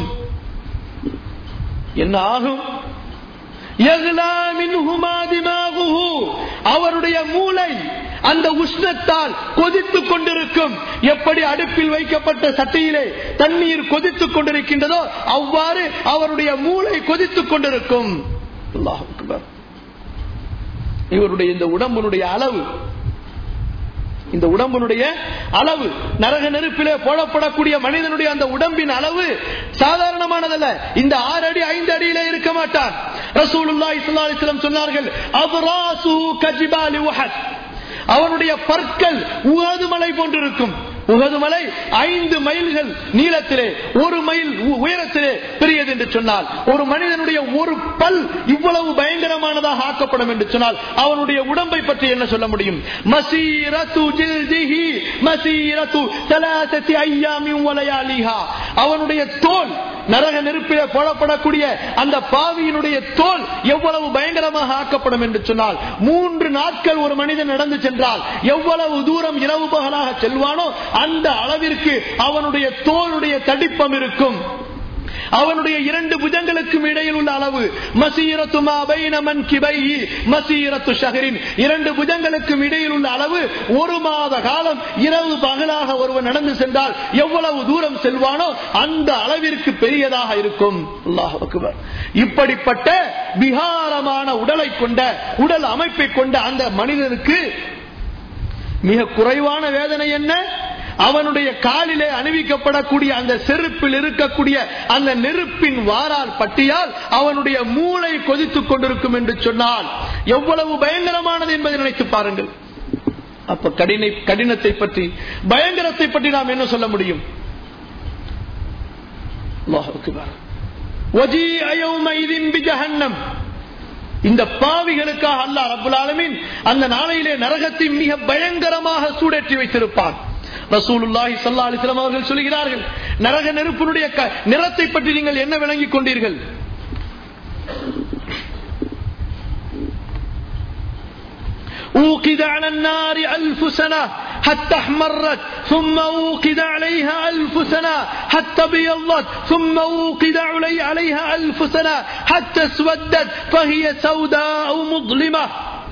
என்ன ஆகும் யக்லா மின்ஹுமா திமாகுஹு. அவருடைய மூளை அந்த உஷ்ணத்தால் கொதித்துக் கொண்டிருக்கும் எப்படி அடுப்பில் வைக்கப்பட்ட சட்டியிலே தண்ணீர் கொதித்துக் கொண்டிருக்கின்றதோ அவ்வாறு அவருடைய மூளை கொதித்துக் கொண்டிருக்கும் அல்லாஹ் அக்பர். இவருடைய இந்த உடம்பினுடைய அளவு இந்த உடம்பினுடைய அளவு நரக நெருப்பிலே போடப்படக்கூடிய மனிதனுடைய அந்த உடம்பின் அளவு சாதாரணமானதல்ல இந்த ஆறு அடி ஐந்து அடியிலே இருக்க மாட்டான் ரசூலுல்லாஹி ஸல்லல்லாஹு அலைஹி வஸல்லம் சொன்னார்கள் அப்ராசு கஜிபாலி உஹத் அவனுடைய பற்கள் உகது மலை போன்றிருக்கும் உகது மலை ஐந்து மைல்கள் நீளத்திலே ஒரு மைல் உ- உயரத்திலே பெரியது என்று சொன்னால் ஒரு மனிதனுடைய ஒரு பல் இவ்வளவு பயங்கரமானதாக ஆக்கப்படும் என்று சொன்னால் அவனுடைய உடம்பை பற்றி என்ன சொல்ல முடியும் மசீரத்து ஜில்திஹி மசீரத்து தலாசத்தி ஐயாமின் வலையாலிஹா அவனுடைய தோல் நரக நெருப்பிலே போடப்படக்கூடிய அந்த பாவியினுடைய தோல் எவ்வளவு பயங்கரமாக ஆக்கப்படும் என்று சொன்னால் மூன்று நாட்கள் ஒரு மனிதன் நடந்து சென்றால் எவ்வளவு தூரம் இரவு பகலாக செல்வானோ அந்த அளவிற்கு அவனுடைய தோளுடைய தடிப்பம் இருக்கும் அவனுடைய இரண்டு புஜங்களுக்கும் இடையில் உள்ள அளவு மசீரத்து மா பைன மன்கிபைஹி மசீரத்து ஷஹரின் இரண்டு புஜங்களுக்கும் இடையில் உள்ள அளவு ஒரு மாத காலம் இரவு பகலாக ஒருவன் நடந்து சென்றால் எவ்வளவு தூரம் செல்வானோ அந்த அளவிற்கு பெரியதாக இருக்கும் அல்லாஹ் அக்பர் இப்படிப்பட்ட விகாரமான உடலை கொண்ட உடல் அமைப்பை கொண்ட அந்த மனிதனுக்கு மிக குறைவான வேதனை என்ன அவனுடைய காலிலே அணிவிக்கப்படக்கூடிய அந்த செருப்பில் இருக்கக்கூடிய அந்த நெருப்பின் வாரால் பட்டியால் அவனுடைய மூளை கொதித்துக் கொண்டிருக்கும் என்று சொன்னால் எவ்வளவு பயங்கரமானது என்பதை நினைத்து பாருங்கள் அப்ப கடினை கடினத்தை பற்றி பயங்கரத்தை பற்றி நாம் என்ன சொல்ல முடியும் அல்லாஹ் அக்பர். وَجِيءَ يَوْمَئِذٍ بِجَهَنَّمَ இந்த பாவிகளுக்காக அல்லாஹ் ரபுல் ஆலமீன் அந்த நாளையிலே நரகத்தை மிக பயங்கரமாக சூடேற்றி வைத்திருப்பான் ரசூலுல்லாஹி ஸல்லல்லாஹு அலைஹி வஸல்லம் அவர்கள் சொல்கிறார்கள் நரக நெருப்பினுடைய க- நிறத்தை பற்றி நீங்கள் என்ன விளங்கிக் கொண்டீர்கள் أوقد على النار ألف سنة حتى احمرت ثم أوقد عليها ألف سنة حتى ابيضت ثم أوقد علي عليها ألف سنة حتى اسودت فهي سوداء مظلمة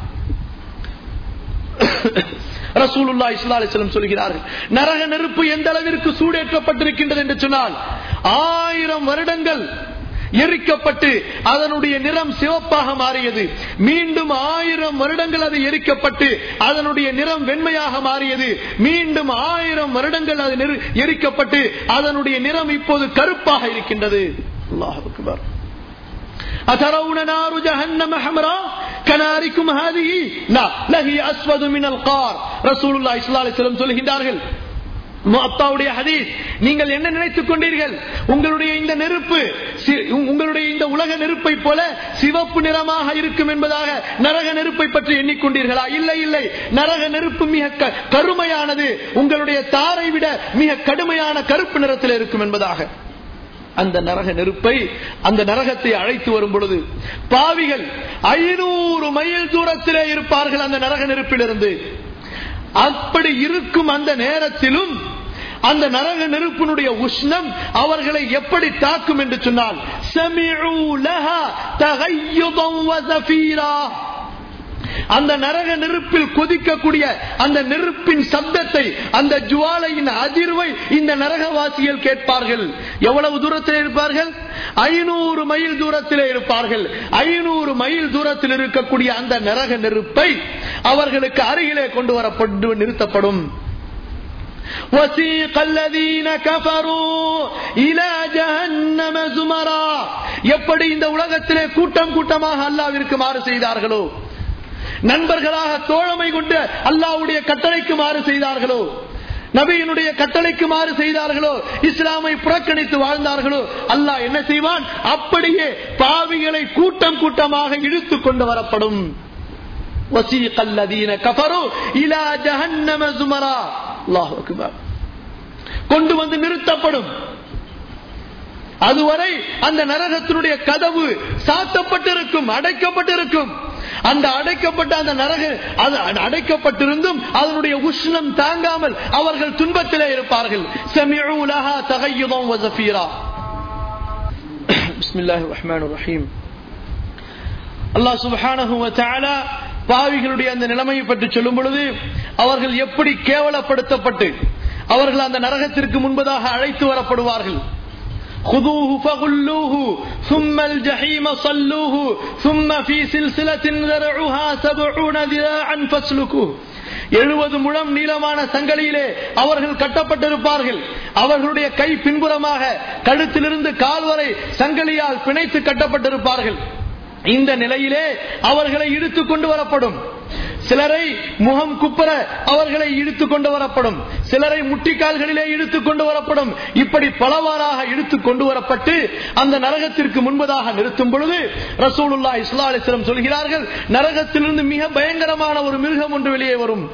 ரசூலுல்லாஹி ஸல்லல்லாஹு அலைஹி வஸல்லம் சொல்கிறார்கள் நரக நெருப்பு எந்த அளவிற்கு சூடேற்றப்பட்டிருக்கின்றது என்று சொன்னால் ஆயிரம் வருடங்கள் எரிக்கப்பட்டு அதனுடைய நிறம் சிவப்பாக மாறியது மீண்டும் ஆயிரம் வருடங்கள் அது எரிக்கப்பட்டு அதனுடைய நிறம் வெண்மையாக மாறியது மீண்டும் ஆயிரம் வருடங்கள் அது நெரு- எரிக்கப்பட்டு அதனுடைய நிறம் இப்போது கருப்பாக இருக்கின்றது அல்லாஹ் அக்பர் أترون نار جهنم حمراء كناركم هذه لا لهي أسود من القار رسول الله صلى الله عليه وسلم சொல்கின்றார்கள் முஅத்தாவுடைய ஹதீஸ் நீங்கள் என்ன நினைத்துக் கொண்டீர்கள் உங்களுடைய இந்த நெருப்பு சி- உங்களுடைய இந்த உலக நெருப்பை போல சிவப்பு நிறமாக இருக்கும் என்பதாக நரக நெருப்பை பற்றி எண்ணிக்கொண்டீர்களா இல்லை இல்லை நரக நெருப்பு மிக க- கருமையானது உங்களுடைய தாரை விட மிக கடுமையான கருப்பு நிறத்தில் இருக்கும் என்பதாக அந்த நரக நெருப்பை அந்த நரகத்தை அழைத்து வரும் பொழுது பாவிகள் ஐநூறு மைல் தூரத்திலே இருப்பார்கள் அந்த நரக நெருப்பிலிருந்து அப்படி இருக்கும் அந்த நேரத்திலும் அந்த நரக நெருப்பினுடைய உஷ்ணம் அவர்களை எப்படி தாக்கும் என்று சொன்னால் "சமிஉ லஹா தகையுதம் வஸஃபீரா." அந்த நரக நெருப்பில் கொதிக்கக்கூடிய அந்த நெருப்பின் சப்தத்தை அந்த ஜுவாலையின் அதிர்வை இந்த நரகவாசிகள் கேட்பார்கள் எவ்வளவு தூரத்தில் இருப்பார்கள் ஐநூறு மைல் தூரத்தில் இருப்பார்கள் ஐநூறு மைல் தூரத்தில் இருக்கக்கூடிய அந்த நரக நெருப்பை அவர்களுக்கு அருகிலே கொண்டு வரப்பட்டு நிறுத்தப்படும் وسيق الذين كفروا إلى جهنم زمرا எப்படி இந்த உலகத்திலே கூட்டம் கூட்டமாக அல்லாவிற்கு மாறு செய்தார்களோ நண்பர்களாக தோழமை கொண்டு அல்லாவுடைய கட்டளைக்கு மாறு செய்தார்களோ நபியினுடைய கட்டளைக்கு மாறு செய்தார்களோ இஸ்லாமை புறக்கணித்து வாழ்ந்தார்களோ அல்லாஹ் என்ன செய்வான் அப்படியே பாவிகளை கூட்டம் கூட்டமாக இழுத்து கொண்டு வரப்படும் وسيق الذين كفروا إلى جهنم زمرا الله أكبر கொண்டு வந்து நிறுத்தப்படும் அதுவரை அந்த நரகத்தினுடைய கதவு சாத்தப்பட்டிருக்கும் அடைக்கப்பட்டிருக்கும் அந்த அடைக்கப்பட்ட அந்த நரக அது அடைக்கப்பட்டிருந்தும் அதனுடைய உஷ்ணம் தாங்காமல் அவர்கள் துன்பத்திலே இருப்பார்கள் சமிஉ லஹா தகையுதம் வஸஃபீரா பிஸ்மில்லாஹிர் ரஹ்மானிர் ரஹீம் அல்லாஹ் சுப்ஹானஹு வ தஆலா பாவிகளுடைய அந்த நிலைமையை பற்றி சொல்லும் பொழுது அவர்கள் எப்படி கேவலப்படுத்தப்பட்டு அவர்கள் அந்த நரகத்திற்கு முன்பதாக அழைத்து வரப்படுவார்கள் خذوه فغلوه ثم الجحيم صلوه ثم في سلسلة ذرعها سبعون ذراعا فاسلكوه எழுபது முழம் நீளமான சங்கலியிலே அவர்கள் கட்டப்பட்டிருப்பார்கள் அவர்களுடைய கை பின்புறமாக கழுத்திலிருந்து கால் வரை சங்கலியால் பிணைத்து கட்டப்பட்டிருப்பார்கள் இந்த நிலையிலே அவர்களை இழுத்து கொண்டு வரப்படும் சிலரை முகம் குப்பர அவர்களை இழுத்து கொண்டு வரப்படும் சிலரை முட்டிக்கால்களிலே இழுத்து கொண்டு வரப்படும் இப்படி பலவாறாக இழுத்து கொண்டு வரப்பட்டு அந்த நரகத்திற்கு முன்பதாக நிறுத்தும் பொழுது ரசூலுல்லா இஸ்லா அலிஸ்லம் சொல்கிறார்கள் நரகத்திலிருந்து மிக பயங்கரமான ஒரு மிருகம் ஒன்று வெளியே வரும்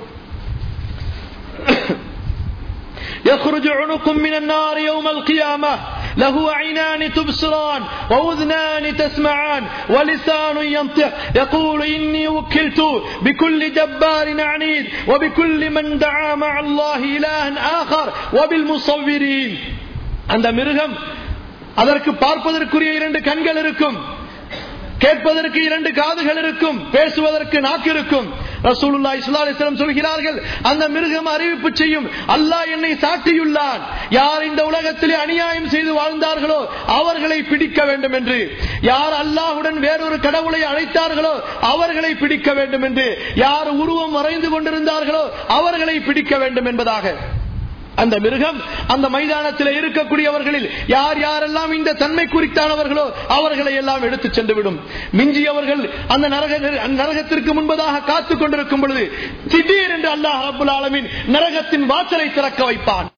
يخرج عنق من النار يوم القيامة له عينان تبصران وأذنان تسمعان ولسان ينطق يقول إني وكلت بكل جبار عنيد وبكل من دعا مع الله إلها آخر وبالمصورين அந்த மிருகம் அதற்கு பார்ப்பதற்குரிய இரண்டு கண்கள் இருக்கும் கேட்பதற்கு இரண்டு காதுகள் இருக்கும் பேசுவதற்கு நாக்கு இருக்கும் ரசூலுல்லா இஸ்லாம் சொல்கிறார்கள் அந்த மிருகம் அறிவிப்பு செய்யும் அல்லாஹ் என்னை சாட்டியுள்ளான் யார் இந்த உலகத்திலே அநியாயம் செய்து வாழ்ந்தார்களோ அவர்களை பிடிக்க வேண்டும் என்று யார் அல்லாஹுடன் வேறொரு கடவுளை அழைத்தார்களோ அவர்களை பிடிக்க வேண்டும் என்று யார் உருவம் மறைந்து கொண்டிருந்தார்களோ அவர்களை பிடிக்க வேண்டும் என்பதாக அந்த மிருகம் அந்த மைதானத்தில் இருக்கக்கூடியவர்களில் யார் யாரெல்லாம் இந்த தன்மை குறித்தானவர்களோ அவர்களை எல்லாம் எடுத்து சென்றுவிடும் மிஞ்சியவர்கள் அந்த நரக நரகத்திற்கு முன்பதாக காத்துக் கொண்டிருக்கும் பொழுது திடீர் என்று அல்லாஹ் அபுல் ஆலமின் நரகத்தின் வாசலை திறக்க வைப்பான்